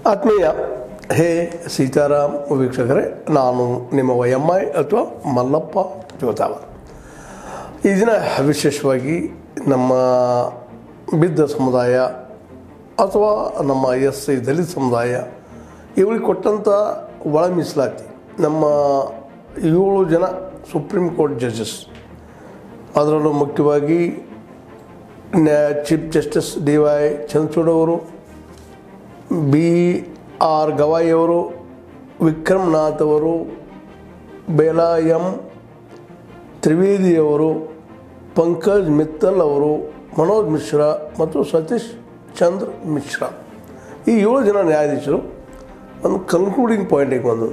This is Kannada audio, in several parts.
ಆತ್ಮೀಯ ಹೇ ಸೀತಾರಾಮ್ ವೀಕ್ಷಕರೇ ನಾನು ನಿಮ್ಮ ವೈ ಎಮ್ ಐ ಅಥವಾ ಮಲ್ಲಪ್ಪ ಜೋತಾವ ಈ ದಿನ ವಿಶೇಷವಾಗಿ ನಮ್ಮ ಬಿದ್ದ ಸಮುದಾಯ ಅಥವಾ ನಮ್ಮ ಎಸ್ ಸಿ ದಲಿತ ಸಮುದಾಯ ಇವರಿಗೆ ಕೊಟ್ಟಂಥ ಒಳ ಮೀಸಲಾತಿ ನಮ್ಮ ಏಳು ಜನ ಸುಪ್ರೀಂ ಕೋರ್ಟ್ ಜಡ್ಜಸ್ ಅದರಲ್ಲೂ ಮುಖ್ಯವಾಗಿ ನ್ಯಾ chief justice D Y Chandrachud ಅವರು ಬಿ ಆರ್ ಗವಾಯಿ ಅವರು ವಿಕ್ರಮ್ ನಾಥ್ ಅವರು ಬೇಲಾ ಎಂ ತ್ರಿವೇದಿಯವರು ಪಂಕಜ್ ಮಿತ್ತಲ್ ಅವರು ಮನೋಜ್ ಮಿಶ್ರಾ ಮತ್ತು ಸತೀಶ್ ಚಂದ್ರ ಮಿಶ್ರಾ ಈ ಏಳು ಜನ ನ್ಯಾಯಾಧೀಶರು ಒಂದು ಕನ್ಕ್ಲೂಡಿಂಗ್ ಪಾಯಿಂಟಿಗೆ ಬಂದು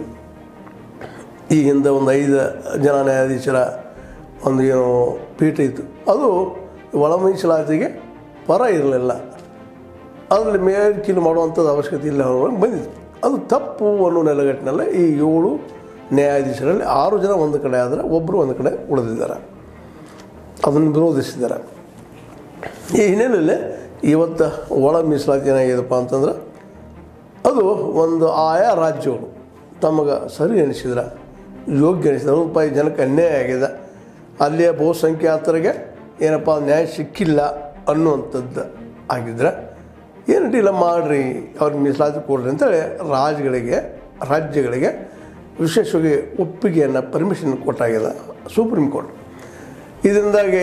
ಈ ಹಿಂದೆ ಒಂದು ಐದು ಜನ ನ್ಯಾಯಾಧೀಶರ ಒಂದು ಏನು ಪೀಠ ಇತ್ತು ಅದು ಒಳ ಮೀಸಲಾತಿಗೆ ಪರ ಇರಲಿಲ್ಲ ಅದರಲ್ಲಿ ಮೇಲ್ಕೀಲು ಮಾಡುವಂಥದ್ದು ಅವಶ್ಯಕತೆ ಇಲ್ಲ ಅನ್ನೋವಾಗ ಬಂದಿತ್ತು ಅದು ತಪ್ಪು ಅನ್ನೋ ನೆಲೆಗಟ್ಟಿನಲ್ಲಿ ಈ ಏಳು ನ್ಯಾಯಾಧೀಶರಲ್ಲಿ ಆರು ಜನ ಒಂದು ಕಡೆ ಆದರೆ ಒಬ್ಬರು ಒಂದು ಕಡೆ ಉಳಿದಿದ್ದಾರೆ ಅದನ್ನು ವಿರೋಧಿಸಿದ್ದಾರೆ ಈ ಹಿನ್ನೆಲೆಯಲ್ಲಿ ಇವತ್ತು ಒಳ ಮೀಸಲಾತಿ ಏನಾಗಿದೆಪ್ಪ ಅಂತಂದ್ರೆ ಅದು ಒಂದು ಆಯಾ ರಾಜ್ಯಗಳು ತಮಗೆ ಸರಿ ಎನಿಸಿದ್ರೆ ಯೋಗ್ಯ ಎನಿಸಿದ್ರೆ ಅರವತ್ತು ರೂಪಾಯಿ ಜನಕ್ಕೆ ಅನ್ಯಾಯ ಆಗಿದೆ ಅಲ್ಲಿಯ ಬಹುಸಂಖ್ಯಾತರಿಗೆ ಏನಪ್ಪ ನ್ಯಾಯ ಸಿಕ್ಕಿಲ್ಲ ಅನ್ನುವಂಥದ್ದು ಆಗಿದ್ರೆ ಏನು ಡೀಲ ಮಾಡಿರಿ ಅವ್ರಿಗೆ ಮೀಸಲಾತಿ ಕೊಡ್ರಿ ಅಂತೇಳಿ ರಾಜ್ಯಗಳಿಗೆ ರಾಜ್ಯಗಳಿಗೆ ವಿಶೇಷವಾಗಿ ಒಪ್ಪಿಗೆಯನ್ನು ಪರ್ಮಿಷನ್ ಕೊಟ್ಟಾಗಿದೆ ಸುಪ್ರೀಂ ಕೋರ್ಟ್ ಇದರಿಂದಾಗಿ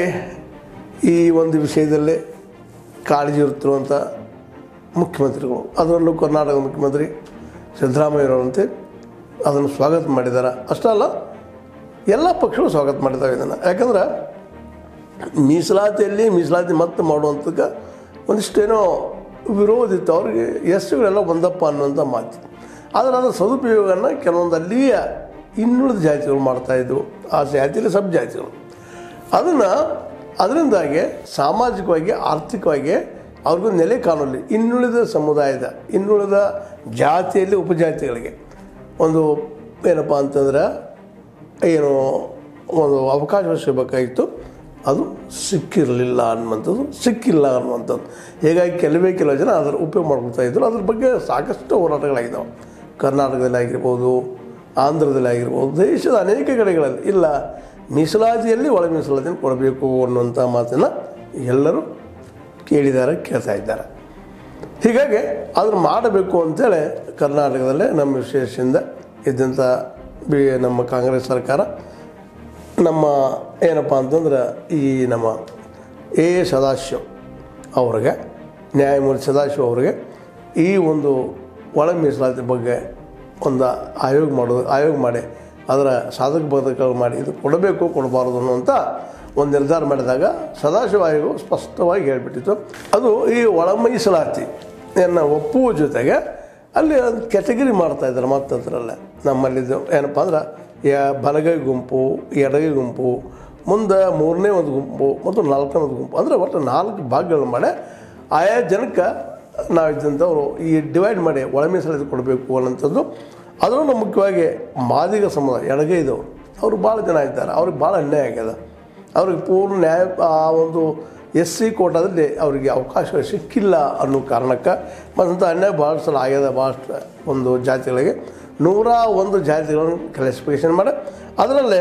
ಈ ಒಂದು ವಿಷಯದಲ್ಲಿ ಕಾಳಜಿ ಇರುತ್ತಿರುವಂಥ ಮುಖ್ಯಮಂತ್ರಿಗಳು ಅದರಲ್ಲೂ ಕರ್ನಾಟಕದ ಮುಖ್ಯಮಂತ್ರಿ ಸಿದ್ದರಾಮಯ್ಯರವರಂತೆ ಅದನ್ನು ಸ್ವಾಗತ ಮಾಡಿದ್ದಾರೆ ಅಷ್ಟೇ ಅಲ್ಲ ಎಲ್ಲ ಪಕ್ಷಗಳು ಸ್ವಾಗತ ಮಾಡಿದ್ದಾವೆ ಇದನ್ನು ಯಾಕಂದ್ರೆ ಮೀಸಲಾತಿಯಲ್ಲಿ ಮೀಸಲಾತಿ ಮತ್ತೆ ಮಾಡುವಂಥಕ್ಕೆ ಒಂದಿಷ್ಟೇನೋ ವಿರೋಧ ಇತ್ತು ಅವ್ರಿಗೆ ಎಸ್ಗಳೆಲ್ಲ ಒಂದಪ್ಪ ಅನ್ನುವಂಥ ಮಾತು ಆದರೆ ಅದರ ಸದುಪಯೋಗವನ್ನು ಕೆಲವೊಂದು ಅಲ್ಲಿಯ ಇನ್ನುಳಿದ ಜಾತಿಗಳು ಮಾಡ್ತಾಯಿದ್ವು ಆ ಜಾತಿಯಲ್ಲಿ ಸಬ್ ಜಾತಿಗಳು ಅದನ್ನು ಅದರಿಂದಾಗಿ ಸಾಮಾಜಿಕವಾಗಿ ಆರ್ಥಿಕವಾಗಿ ಅವ್ರಿಗೂ ನೆಲೆ ಕಾಣಲಿ ಇನ್ನುಳಿದ ಸಮುದಾಯದ ಇನ್ನುಳಿದ ಜಾತಿಯಲ್ಲಿ ಉಪಜಾತಿಗಳಿಗೆ ಒಂದು ಏನಪ್ಪ ಅಂತಂದ್ರೆ ಏನು ಒಂದು ಅವಕಾಶ ಸಿಗಬೇಕಾಗಿತ್ತು ಅದು ಸಿಕ್ಕಿರಲಿಲ್ಲ ಅನ್ನುವಂಥದ್ದು ಸಿಕ್ಕಿಲ್ಲ ಅನ್ನುವಂಥದ್ದು ಹೀಗಾಗಿ ಕೆಲವೇ ಕೆಲವು ಜನ ಅದರ ಉಪಯೋಗ ಮಾಡ್ಕೊಳ್ತಾ ಇದ್ದರು ಅದ್ರ ಬಗ್ಗೆ ಸಾಕಷ್ಟು ಹೋರಾಟಗಳಾಗಿದ್ದಾವೆ ಕರ್ನಾಟಕದಲ್ಲಿ ಆಗಿರ್ಬೋದು ಆಂಧ್ರದಲ್ಲಿ ಆಗಿರ್ಬೋದು ದೇಶದ ಅನೇಕ ಕಡೆಗಳಲ್ಲಿ ಇಲ್ಲ ಮೀಸಲಾತಿಯಲ್ಲಿ ಒಳ ಮೀಸಲಾತಿಯನ್ನು ಕೊಡಬೇಕು ಅನ್ನುವಂಥ ಮಾತನ್ನು ಎಲ್ಲರೂ ಕೇಳಿದ್ದಾರೆ ಕೇಳ್ತಾ ಇದ್ದಾರೆ ಹೀಗಾಗಿ ಅದನ್ನು ಮಾಡಬೇಕು ಅಂತೇಳಿ ಕರ್ನಾಟಕದಲ್ಲೇ ನಮ್ಮ ವಿಶೇಷದಿಂದ ಇದ್ದಂಥ ಬಿ ನಮ್ಮ ಕಾಂಗ್ರೆಸ್ ಸರ್ಕಾರ ನಮ್ಮ ಏನಪ್ಪ ಅಂತಂದ್ರೆ ಈ ನಮ್ಮ ಎ ಸದಾಶಿವ್ ಅವ್ರಿಗೆ ನ್ಯಾಯಮೂರ್ತಿ ಸದಾಶಿವ್ ಅವರಿಗೆ ಈ ಒಂದು ಒಳ ಮೀಸಲಾತಿ ಬಗ್ಗೆ ಒಂದು ಆಯೋಗ ಮಾಡೋದು ಆಯೋಗ ಮಾಡಿ ಅದರ ಸಾಧಕ ಬಾಧಕಗಳು ಮಾಡಿ ಇದು ಕೊಡಬೇಕು ಕೊಡಬಾರದು ಅನ್ನುವಂಥ ಒಂದು ನಿರ್ಧಾರ ಮಾಡಿದಾಗ ಸದಾಶಿವ ಆಯೋಗ ಸ್ಪಷ್ಟವಾಗಿ ಹೇಳಿಬಿಟ್ಟಿತ್ತು ಅದು ಈ ಒಳ ಮೀಸಲಾತಿಯನ್ನು ಒಪ್ಪುವ ಜೊತೆಗೆ ಅಲ್ಲಿ ಒಂದು ಕೆಟಗರಿ ಮಾಡ್ತಾ ಇದ್ದಾರೆ ಮತ್ತದ್ರಲ್ಲೇ ನಮ್ಮಲ್ಲಿದ್ದು ಏನಪ್ಪ ಅಂದ್ರೆ ಯ ಬಲಗೈ ಗುಂಪು ಎಡಗೈ ಗುಂಪು ಮುಂದೆ ಮೂರನೇ ಒಂದು ಗುಂಪು ಮತ್ತು ನಾಲ್ಕನೇ ಒಂದು ಗುಂಪು ಅಂದರೆ ಒಟ್ಟು ನಾಲ್ಕು ಭಾಗಗಳು ಮಾಡಿ ಆಯಾ ಜನಕ್ಕೆ ನಾವಿದ್ದಂಥವ್ರು ಈ ಡಿವೈಡ್ ಮಾಡಿ ಒಳ ಮೀಸಲಾತಿ ಕೊಡಬೇಕು ಅನ್ನೋಂಥದ್ದು ಅದರಲ್ಲೂ ಮುಖ್ಯವಾಗಿ ಮಾದಿಗ ಸಮುದಾಯ ಎಡಗೈದವರು ಅವರು ಭಾಳ ಜನ ಇದ್ದಾರೆ ಅವ್ರಿಗೆ ಭಾಳ ಅನ್ಯಾಯ ಆಗ್ಯದ ಅವ್ರಿಗೆ ಪೂರ್ಣ ನ್ಯಾಯ ಆ ಒಂದು ಎಸ್ ಸಿ ಕೋಟಾದಲ್ಲಿ ಅವರಿಗೆ ಅವಕಾಶ ಸಿಕ್ಕಿಲ್ಲ ಅನ್ನೋ ಕಾರಣಕ್ಕೆ ಮತ್ತು ಅನ್ಯಾಯ ಭಾಳ ಸಲ ಆಗ್ಯದ ಭಾಳಷ್ಟು ಒಂದು ಜಾತಿಗಳಿಗೆ ನೂರ ಒಂದು ಜಾತಿಗಳನ್ನು ಕ್ಲಾಸಿಫಿಕೇಷನ್ ಮಾಡಿ ಅದರಲ್ಲೇ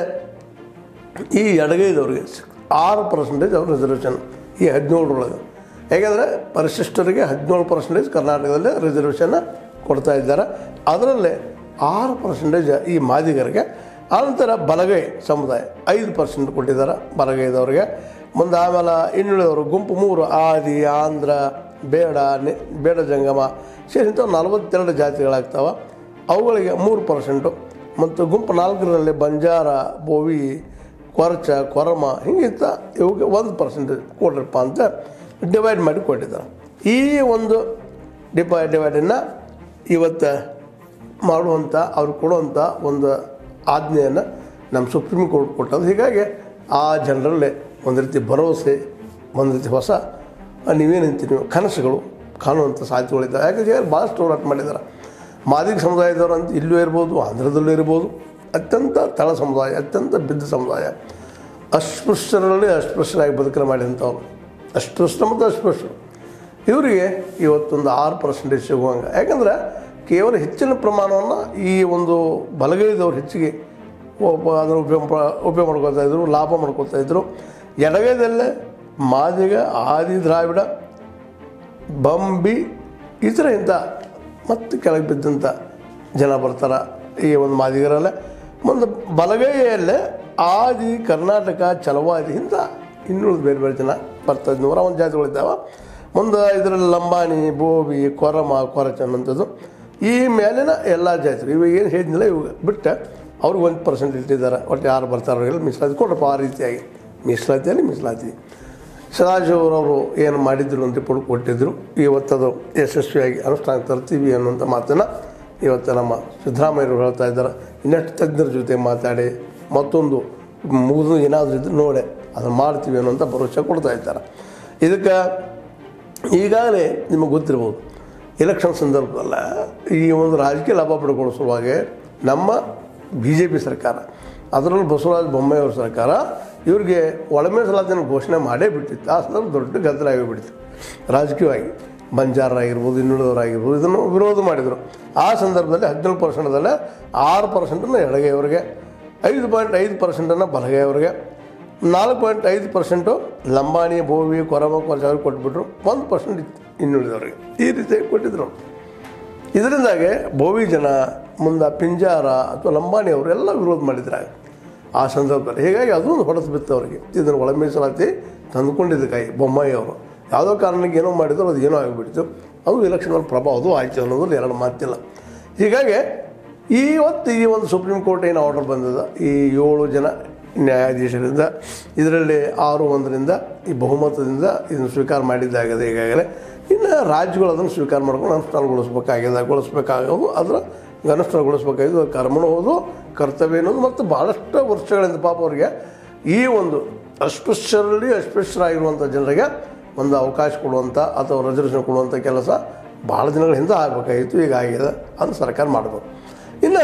ಈ ಎಡಗೈದವ್ರಿಗೆ ಆರು ಪರ್ಸೆಂಟೇಜ್ ಅವ್ರ ರಿಸರ್ವೇಷನ್ ಈ ಹದಿನೇಳರೊಳಗೆ ಯಾಕೆಂದರೆ ಪರಿಶಿಷ್ಟರಿಗೆ ಹದಿನೇಳು ಪರ್ಸೆಂಟೇಜ್ ಕರ್ನಾಟಕದಲ್ಲಿ ರಿಸರ್ವೇಷನ್ನ ಕೊಡ್ತಾ ಇದ್ದಾರೆ ಅದರಲ್ಲೇ ಆರು ಪರ್ಸೆಂಟೇಜ್ ಈ ಮಾದಿಗರಿಗೆ ಆನಂತರ ಬಲಗೈ ಸಮುದಾಯ ಐದು ಪರ್ಸೆಂಟ್ ಕೊಟ್ಟಿದ್ದಾರೆ ಬಲಗೈದವ್ರಿಗೆ ಮುಂದೆ ಆಮೇಲೆ ಇನ್ನುಳಿದವರು ಗುಂಪು ಮೂರು ಆದಿ ಆಂಧ್ರ ಬೇಡ ನೆ ಬೇಡ ಜಂಗಮ ಸೇರಿದಂಥ ನಲವತ್ತೆರಡು ಜಾತಿಗಳಾಗ್ತಾವೆ ಅವುಗಳಿಗೆ ಮೂರು ಪರ್ಸೆಂಟು ಮತ್ತು ಗುಂಪು ನಾಲ್ಕರಲ್ಲಿ ಬಂಜಾರ ಬೋವಿ ಕೊರಚ ಕೊರಮ ಹಿಂಗಿಂತ ಇವಕ್ಕೆ ಒಂದು ಪರ್ಸೆಂಟೇಜ್ ಕೊಡ್ರಪ್ಪ ಅಂತ ಡಿವೈಡ್ ಮಾಡಿ ಕೊಟ್ಟಿದ್ದಾರೆ ಈ ಒಂದು ಡಿಪೈ ಡಿವೈಡನ್ನು ಇವತ್ತು ಮಾಡುವಂಥ ಅವ್ರು ಕೊಡುವಂಥ ಒಂದು ಆಜ್ಞೆಯನ್ನು ನಮ್ಮ ಸುಪ್ರೀಂ ಕೋರ್ಟ್ ಕೊಟ್ಟದ್ದು ಹೀಗಾಗಿ ಆ ಜನರಲ್ಲಿ ಒಂದು ರೀತಿ ಭರವಸೆ ಒಂದು ರೀತಿ ಹೊಸ ನೀವೇನಂತೀವಿ ಕನಸುಗಳು ಕಾಣುವಂಥ ಸಾಧ್ಯತೆಗಳಿದ್ದಾವೆ ಯಾಕಂದರೆ ಭಾಳಷ್ಟು ಹೋರಾಟ ಮಾಡಿದ್ದಾರೆ ಮಾದಿಗ ಸಮುದಾಯದವರು ಅಂತ ಇಲ್ಲೂ ಇರ್ಬೋದು ಆಂಧ್ರದಲ್ಲೂ ಇರ್ಬೋದು ಅತ್ಯಂತ ತಳ ಸಮುದಾಯ ಅತ್ಯಂತ ಬಿದ್ದ ಸಮುದಾಯ ಅಸ್ಪೃಶ್ಯರಲ್ಲಿ ಅಸ್ಪೃಶ್ಯರಾಗಿ ಬದುಕಲು ಮಾಡಿದಂಥವ್ರು ಅಸ್ಪೃಶ್ಯ ಮತ್ತು ಅಸ್ಪೃಶ್ಯರು ಇವರಿಗೆ ಇವತ್ತೊಂದು ಆರು ಪರ್ಸೆಂಟೇಜ್ ಸಿಗುವಂಗೆ ಯಾಕಂದ್ರೆ ಕೇವಲ ಹೆಚ್ಚಿನ ಪ್ರಮಾಣವನ್ನು ಈ ಒಂದು ಬಲಗೈದವ್ರು ಹೆಚ್ಚಿಗೆ ಒಬ್ಬ ಅದನ್ನು ಉಪಯೋಗ ಪ- ಉಪಯೋಗ ಮಾಡ್ಕೊತಾ ಇದ್ರು ಲಾಭ ಮಾಡ್ಕೊತಾ ಇದ್ರು ಎಡಗೈದಲ್ಲೇ ಮಾದಿಗ ಆದಿ ದ್ರಾವಿಡ ಬಂಬಿ ಈ ಥರ ಇಂಥ ಮತ್ತು ಕೆಳಗೆ ಬಿದ್ದಂಥ ಜನ ಬರ್ತಾರೆ ಈ ಒಂದು ಮಾದಿಗರಲ್ಲೇ ಮುಂದೆ ಬಲಗೈಯಲ್ಲೇ ಆದಿ ಕರ್ನಾಟಕ ಚಲವಾದಿ ಇಂಥ ಇನ್ನುಳಿದ ಬೇರೆ ಬೇರೆ ಜನ ಬರ್ತಾರೆ ನೂರ ಒಂದು ಜಾತಿಗಳಿದ್ದಾವೆ ಮುಂದೆ ಇದರಲ್ಲಿ ಲಂಬಾಣಿ ಬೋಬಿ ಕೊರಮ ಕೊರಚನ್ ಅಂಥದ್ದು ಈ ಮೇಲಿನ ಎಲ್ಲ ಜಾತಿಗಳು ಇವಾಗ ಏನು ಹೇಳಿದ್ನಿಲ್ಲ ಇವಾಗ ಬಿಟ್ಟು ಅವ್ರಿಗೆ ಒಂದು ಪರ್ಸೆಂಟ್ ಇಟ್ಟಿದ್ದಾರೆ ಒಟ್ಟು ಯಾರು ಬರ್ತಾರೆ ಅವರಿಗೆಲ್ಲ ಮೀಸಲಾತಿ ಕೊಡಪ್ಪ ಆ ರೀತಿಯಾಗಿ ಮೀಸಲಾತಿಯಲ್ಲಿ ಮೀಸಲಾತಿ ಸದಾಶಿವರವರು ಏನು ಮಾಡಿದ್ರು ಅಂತ ರಿಪೋರ್ಟ್ ಕೊಟ್ಟಿದ್ದರು ಇವತ್ತದು ಯಶಸ್ವಿಯಾಗಿ ಅನುಷ್ಠಾನ ತರ್ತೀವಿ ಅನ್ನುವಂಥ ಮಾತನ್ನು ಇವತ್ತು ನಮ್ಮ ಸಿದ್ದರಾಮಯ್ಯರು ಹೇಳ್ತಾ ಇದ್ದಾರೆ ಇನ್ನಷ್ಟು ತಜ್ಞರ ಜೊತೆ ಮಾತಾಡಿ ಮತ್ತೊಂದು ಮುಗಿದು ಏನಾದರೂ ಇದ್ರೆ ನೋಡಿ ಅದನ್ನು ಮಾಡ್ತೀವಿ ಅನ್ನುವಂಥ ಭರವಸೆ ಕೊಡ್ತಾ ಇದ್ದಾರೆ ಇದಕ್ಕೆ ಈಗಾಗಲೇ ನಿಮಗೆ ಗೊತ್ತಿರ್ಬೋದು ಎಲೆಕ್ಷನ್ ಸಂದರ್ಭದಲ್ಲ ಈ ಒಂದು ರಾಜಕೀಯ ಲಾಭ ಪಡ್ಕೊಳ್ಳೋ ಸಲುವಾಗಿ ನಮ್ಮ ಬಿ ಜೆ ಪಿ ಸರ್ಕಾರ ಅದರಲ್ಲೂ ಬಸವರಾಜ ಬೊಮ್ಮಾಯಿ ಅವ್ರ ಸರ್ಕಾರ ಇವ್ರಿಗೆ ಒಳ ಮೀಸಲಾತಿಯನ್ನು ಘೋಷಣೆ ಮಾಡೇ ಬಿಟ್ಟಿತ್ತು ಆ ಸಂದರ್ಭ ದೊಡ್ಡ ಗದ್ದಲ ಆಗಿಬಿಡ್ತು ರಾಜಕೀಯವಾಗಿ ಬಂಜಾರರಾಗಿರ್ಬೋದು ಇನ್ನುಳಿದವರಾಗಿರ್ಬೋದು ಇದನ್ನು ವಿರೋಧ ಮಾಡಿದರು ಆ ಸಂದರ್ಭದಲ್ಲಿ ಹದಿನೇಳು ಪರ್ಸೆಂಟದಲ್ಲೇ ಆರು ಪರ್ಸೆಂಟನ್ನು ಎಡಗೈಯವರಿಗೆ ಐದು ಪಾಯಿಂಟ್ ಐದು ಪರ್ಸೆಂಟನ್ನು ಬಲಗೈಯವರಿಗೆ ನಾಲ್ಕು ಪಾಯಿಂಟ್ ಐದು ಪರ್ಸೆಂಟು ಲಂಬಾಣಿ ಬೋವಿ ಕೊರಮ ಕೊರಚ ಅವ್ರಿಗೆ ಕೊಟ್ಬಿಟ್ರು ಒಂದು ಪರ್ಸೆಂಟ್ ಇತ್ತು ಇನ್ನುಳಿದವ್ರಿಗೆ ಈ ರೀತಿ ಕೊಟ್ಟಿದ್ರು ಇದರಿಂದಾಗೆ ಬೋವಿ ಜನ ಮುಂದೆ ಪಿಂಜಾರ ಅಥವಾ ಲಂಬಾಣಿ ಅವರು ಎಲ್ಲ ವಿರೋಧ ಮಾಡಿದ್ರಾಗ ಆ ಸಂದರ್ಭದಲ್ಲಿ ಹೀಗಾಗಿ ಅದೊಂದು ಹೊಡೆದು ಬಿತ್ತು ಅವರಿಗೆ ಇದನ್ನು ಒಳ ಮೀಸಲಾತಿ ತಂದುಕೊಂಡಿದ್ದಕ್ಕಾಗಿ ಬೊಮ್ಮಾಯಿ ಅವರು ಯಾವುದೋ ಕಾರಣಕ್ಕೆ ಏನೋ ಮಾಡಿದ್ರು ಅದು ಏನೋ ಆಗಿಬಿಡ್ತು ಅದು ಎಲೆಕ್ಷನಲ್ಲಿ ಪ್ರಭಾವ ಅದು ಆಯ್ತು ಅನ್ನೋದ್ರಲ್ಲಿ ಎರಡು ಮಾತಿಲ್ಲ ಹೀಗಾಗಿ ಇವತ್ತು ಈ ಒಂದು ಸುಪ್ರೀಂ ಕೋರ್ಟ್ ಏನು ಆರ್ಡರ್ ಬಂದದ ಈ ಏಳು ಜನ ನ್ಯಾಯಾಧೀಶರಿಂದ ಇದರಲ್ಲಿ ಆರು ಒಂದರಿಂದ ಈ ಬಹುಮತದಿಂದ ಇದನ್ನು ಸ್ವೀಕಾರ ಮಾಡಿದ್ದಾಗಿದೆ ಈಗಾಗಲೇ ಇನ್ನು ರಾಜ್ಯಗಳು ಅದನ್ನು ಸ್ವೀಕಾರ ಮಾಡ್ಕೊಂಡು ಅನುಷ್ಠಾನಗೊಳಿಸ್ಬೇಕಾಗಿದೆ ಗೊಳಿಸ್ಬೇಕಾಗೋದು ಅದರ ಅನುಷ್ಠಾನಗೊಳಿಸ್ಬೇಕಾಗಿದ್ದು ಅದು ಕರ್ಮನೂ ಹೌದು ಕರ್ತವ್ಯ ಅನ್ನೋದು ಮತ್ತು ಭಾಳಷ್ಟು ವರ್ಷಗಳಿಂದ ಪಾಪ ಅವರಿಗೆ ಈ ಒಂದು ಅಸ್ಪೃಶ್ಯರಲ್ಲಿ ಅಸ್ಪೃಶ್ಯರಾಗಿರುವಂಥ ಜನರಿಗೆ ಒಂದು ಅವಕಾಶ ಕೊಡುವಂಥ ಅಥವಾ ರಿಸರ್ವೇಷನ್ ಕೊಡುವಂಥ ಕೆಲಸ ಭಾಳ ದಿನಗಳ ಹಿಂದೆ ಆಗಬೇಕಾಗಿತ್ತು ಈಗ ಆಗಿದೆ ಅದು ಸರ್ಕಾರ ಮಾಡಬೇಕು ಇನ್ನು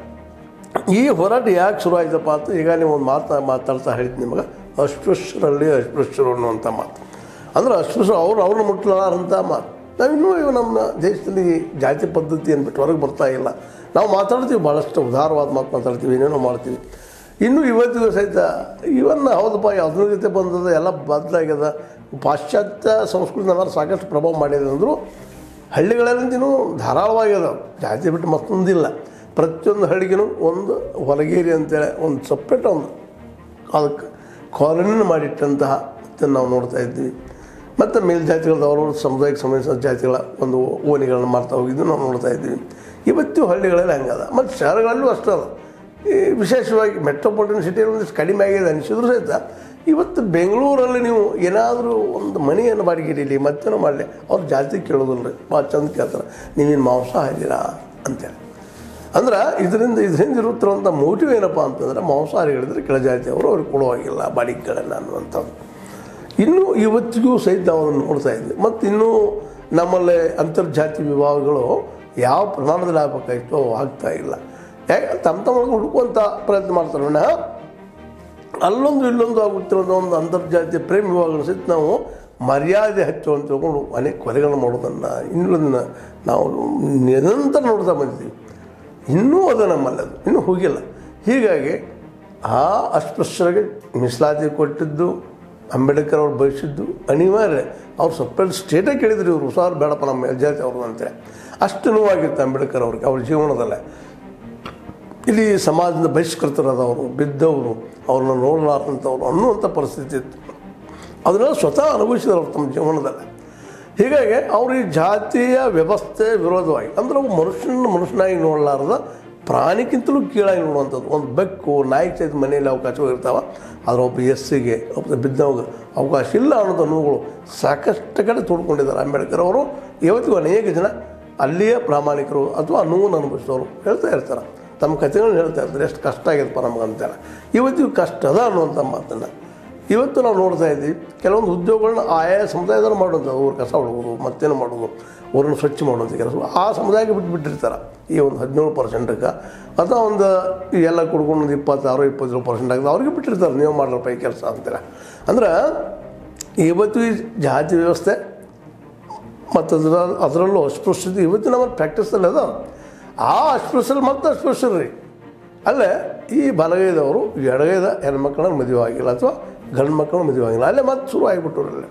ಈ ಹೋರಾಟ ಯಾಕೆ ಶುರು ಆಯ್ತಪ್ಪ ಅಂತ ಈಗ ನೀವು ಒಂದು ಮಾತು ಮಾತಾಡ್ತಾ ಹೇಳಿದ್ದು ನಿಮಗೆ ಅಸ್ಪೃಶ್ಯರಲ್ಲಿ ಅಸ್ಪೃಶ್ಯರು ಅನ್ನುವಂಥ ಮಾತು ಅಂದ್ರೆ ಅಸ್ಪೃಶ್ಯ ಅವ್ರು ಅವ್ರನ್ನ ಮುಟ್ಟಲಾರಂಥ ಮಾತು ನಾವಿನ್ನೂ ಇವು ನಮ್ಮ ದೇಶದಲ್ಲಿ ಜಾತಿ ಪದ್ಧತಿ ಅಂದ್ಬಿಟ್ಟು ಹೊರಗೆ ಬರ್ತಾ ಇಲ್ಲ ನಾವು ಮಾತಾಡ್ತೀವಿ ಭಾಳಷ್ಟು ಉದಾರವಾದ ಮಾತು ಮಾತಾಡ್ತೀವಿ ಏನೇನೋ ಮಾಡ್ತೀವಿ ಇನ್ನೂ ಇವತ್ತಿಗೂ ಸಹಿತ ಇವನ್ನ ಹೌದಪ್ಪ ಅದ್ರ ಜೊತೆ ಬಂದದ ಎಲ್ಲ ಬದಲಾಗ್ಯದ ಪಾಶ್ಚಾತ್ಯ ಸಂಸ್ಕೃತಿ ನಮ್ಮಲ್ಲಿ ಸಾಕಷ್ಟು ಪ್ರಭಾವ ಮಾಡಿದೆ ಅಂದರೂ ಹಳ್ಳಿಗಳಲ್ಲಿಂದಿನೂ ಧಾರಾಳವಾಗ್ಯದ ಜಾತಿ ಬಿಟ್ಟು ಮತ್ತೊಂದಿಲ್ಲ ಪ್ರತಿಯೊಂದು ಹಳ್ಳಿಗೂ ಒಂದು ಹೊಲಗೇರಿ ಅಂತೇಳಿ ಒಂದು ಸಪ್ರೇಟ್ ಒಂದು ಅದಕ್ಕೆ ಕಾಲೋನಿ ಮಾಡಿಟ್ಟಂತಹ ಇದನ್ನು ನಾವು ನೋಡ್ತಾ ಇದ್ವಿ ಮತ್ತು ಮೇಲ್ಜಾತಿಗಳದ್ದು ಅವ್ರವ್ರ ಸಮುದಾಯಕ್ಕೆ ಸಂಬಂಧಿಸಿದ ಜಾತಿಗಳ ಒಂದು ಓಣಿಗಳನ್ನು ಮಾಡ್ತಾ ಹೋಗಿದ್ದು ನಾವು ನೋಡ್ತಾ ಇದ್ವಿ ಇವತ್ತು ಹಳ್ಳಿಗಳಲ್ಲಿ ಹಂಗದ ಮತ್ತು ಶಹರಗಳಲ್ಲೂ ಅಷ್ಟೇ ಅದ ಈ ವಿಶೇಷವಾಗಿ ಮೆಟ್ರೋಪಾಲಿಟನ್ ಸಿಟಿಯಲ್ಲಿ ಒಂದಿಷ್ಟು ಕಡಿಮೆ ಆಗಿದೆ ಅನಿಸಿದ್ರು ಸಹಿತ ಇವತ್ತು ಬೆಂಗಳೂರಲ್ಲಿ ನೀವು ಏನಾದರೂ ಒಂದು ಮನೆಯನ್ನು ಬಾಡಿಗೆ ಹಿಡೀಲಿ ಮತ್ತೇನೋ ಮಾಡಲಿ ಅವ್ರು ಜಾತಿ ಕೇಳೋದಿಲ್ಲ ರೀ ಭಾಳ ಚಂದ ಕೇಳ್ತಾರೆ ನೀವೇನು ಮಾಂಸಾಹಾರಿರಾ ಅಂತೇಳಿ ಅಂದ್ರೆ ಇದರಿಂದ ಇದರಿಂದ ಇರುತ್ತಿರುವಂಥ ಮೋಟಿವ್ ಏನಪ್ಪ ಅಂತಂದ್ರೆ ಮಾಂಸಾಹಾರಿಗಳಿದ್ರೆ ಕೆಳಜಾತಿಯವರು ಅವ್ರಿಗೆ ಕೊಡುವಾಗಿಲ್ಲ ಬಾಡಿಗೆಗಳನ್ನು ಅನ್ನುವಂಥದ್ದು ಇನ್ನೂ ಇವತ್ತಿಗೂ ಸಹಿತ ನಾವು ಅದನ್ನು ನೋಡ್ತಾ ಇದ್ವಿ ಮತ್ತು ಇನ್ನೂ ನಮ್ಮಲ್ಲಿ ಅಂತರ್ಜಾತಿ ವಿವಾಹಗಳು ಯಾವ ಪ್ರಮಾಣದಲ್ಲಿ ಆಗಬೇಕಾಗಿತ್ತು ಅವು ಆಗ್ತಾ ಇಲ್ಲ ಯಾಕೆ ತಮ್ಮ ತಮ್ಮ ಹುಡುಕುವಂಥ ಪ್ರಯತ್ನ ಮಾಡ್ತಾರೆ ವಿನಃ ಅಲ್ಲೊಂದು ಇಲ್ಲೊಂದು ಆಗುತ್ತಿರೋದು ಒಂದು ಅಂತರ್ಜಾತೀಯ ಪ್ರೇಮ ವಿವಾಹಗಳು ಸಹಿತ ನಾವು ಮರ್ಯಾದೆ ಹಚ್ಚು ಅಂತ ತಿಳ್ಕೊಂಡು ಅನೇಕ ಕೊಲೆಗಳನ್ನು ಮಾಡೋದನ್ನು ಇನ್ನೊಂದನ್ನು ನಾವು ನಿರಂತರ ನೋಡ್ತಾ ಬಂದಿದ್ದೀವಿ ಇನ್ನೂ ಅದು ನಮ್ಮಲ್ಲಿ ಅದು ಇನ್ನೂ ಹೋಗಿಲ್ಲ ಹೀಗಾಗಿ ಆ ಅಸ್ಪೃಶ್ಯರಿಗೆ ಮೀಸಲಾತಿ ಕೊಟ್ಟಿದ್ದು ಅಂಬೇಡ್ಕರ್ ಅವ್ರು ಬಯಸಿದ್ದು ಅನಿವಾರ್ಯ ಅವ್ರು ಸಪ್ರೇಟ್ ಸ್ಟೇಟೇ ಕೇಳಿದ್ರು ಇವರು ಸಾರ್ ಬೇಡಪ್ಪ ನಮ್ಮ ಮೇಲ್ಜಾತಿ ಅವ್ರದ್ದು ಅಂತೇಳಿ ಅಷ್ಟು ನೋವಾಗಿತ್ತು ಅಂಬೇಡ್ಕರ್ ಅವ್ರಿಗೆ ಅವ್ರ ಜೀವನದಲ್ಲೇ ಇಲ್ಲಿ ಸಮಾಜದಿಂದ ಬಹಿಷ್ಕೃತರಾದವರು ಬಿದ್ದವರು ಅವ್ರನ್ನ ನೋಡಲಾರ್ದಂಥವ್ರು ಅನ್ನುವಂಥ ಪರಿಸ್ಥಿತಿ ಇತ್ತು ಅದನ್ನೆಲ್ಲ ಸ್ವತಃ ಅನುಭವಿಸಿದವರು ತಮ್ಮ ಜೀವನದಲ್ಲಿ ಹೀಗಾಗಿ ಅವ್ರು ಈ ಜಾತಿಯ ವ್ಯವಸ್ಥೆ ವಿರೋಧವಾಗಿ ಅಂದ್ರೆ ಅವು ಮನುಷ್ಯನ ಮನುಷ್ಯನಾಗಿ ನೋಡಲಾರ್ದ ಪ್ರಾಣಿಗಿಂತಲೂ ಕೀಳಾಗಿ ನೋಡುವಂಥದ್ದು ಒಂದು ಬೆಕ್ಕು ನಾಯಿ ಸಹಿತ ಮನೆಯಲ್ಲಿ ಅವಕಾಶವಾಗಿರ್ತಾವೆ ಆದರೆ ಒಬ್ಬ ಎಸ್ಸಿಗೆ ಒಬ್ಬ ಬಿದ್ದವಾಗ ಅವಕಾಶ ಇಲ್ಲ ಅನ್ನೋದು ನೋವುಗಳು ಸಾಕಷ್ಟು ಕಡೆ ತೋಡ್ಕೊಂಡಿದ್ದಾರೆ ಅಂಬೇಡ್ಕರ್ ಅವರು ಇವತ್ತಿಗೂ ಅನೇಕ ಜನ ಅಲ್ಲಿಯೇ ಪ್ರಾಮಾಣಿಕರು ಅಥವಾ ನೋವನ್ನು ಅನುಭವಿಸಿದವರು ಹೇಳ್ತಾ ಇರ್ತಾರೆ ತಮ್ಮ ಕಥೆಗಳನ್ನ ಹೇಳ್ತಾ ಇರ್ತಾರೆ ಎಷ್ಟು ಕಷ್ಟ ಆಗಿದೆಪ್ಪ ನಮಗಂತೇಳಿ ಇವತ್ತಿಗೂ ಕಷ್ಟ ಅದ ಅನ್ನುವಂಥ ಮಾತನ್ನು ಇವತ್ತು ನಾವು ನೋಡ್ತಾ ಇದ್ದೀವಿ ಕೆಲವೊಂದು ಉದ್ಯೋಗಗಳನ್ನ ಆಯಾ ಸಮುದಾಯದವ್ರು ಮಾಡೋದು ಊರು ಕಸ ಹೊಡೋದು ಮತ್ತೇನು ಮಾಡೋದು ಊರನ್ನು ಸ್ವಚ್ಛ ಮಾಡುವಂಥ ಕೆಲಸ ಆ ಸಮುದಾಯಕ್ಕೆ ಬಿಟ್ಟು ಬಿಟ್ಟಿರ್ತಾರೆ ಈ ಒಂದು ಹದಿನೇಳು ಪರ್ಸೆಂಟಕ್ಕೆ ಅಥವಾ ಒಂದು ಈ ಎಲ್ಲ ಕುಡ್ಕೊಂಡು ಒಂದು ಇಪ್ಪತ್ತಾರು ಇಪ್ಪತ್ತೇಳು ಪರ್ಸೆಂಟ್ ಆಗಿದೆ ಅವ್ರಿಗೆ ಬಿಟ್ಟಿರ್ತಾರೆ ನೀವು ಮಾಡ್ರಪ್ಪ ಈ ಕೆಲಸ ಅಂತೇಳಿ ಅಂದ್ರೆ ಇವತ್ತು ಈ ಜಾತಿ ವ್ಯವಸ್ಥೆ ಮತ್ತು ಅದರ ಅದರಲ್ಲೂ ಅಸ್ಪೃಶ್ಯತೆ ಇವತ್ತು ನಮ್ಮ ಪ್ರಾಕ್ಟೀಸಲ್ಲಿ ಅದ ಆ ಅಸ್ಪೃಶ್ಯಲ್ಲಿ ಮತ್ತೆ ಅಸ್ಪೃಶ್ಯರು ರೀ ಅಲ್ಲೇ ಈ ಬಲಗೈದವರು ಎಡಗೈದ ಹೆಣ್ಮಕ್ಳನ್ನ ಮದುವೆ ಆಗಿಲ್ಲ ಅಥವಾ ಗಂಡು ಮಕ್ಕಳು ಮದುವೆ ಆಗಿಲ್ಲ ಅಲ್ಲೇ ಮತ್ತೆ ಶುರು ಆಗಿಬಿಟ್ಟರು ಅಲ್ಲೇ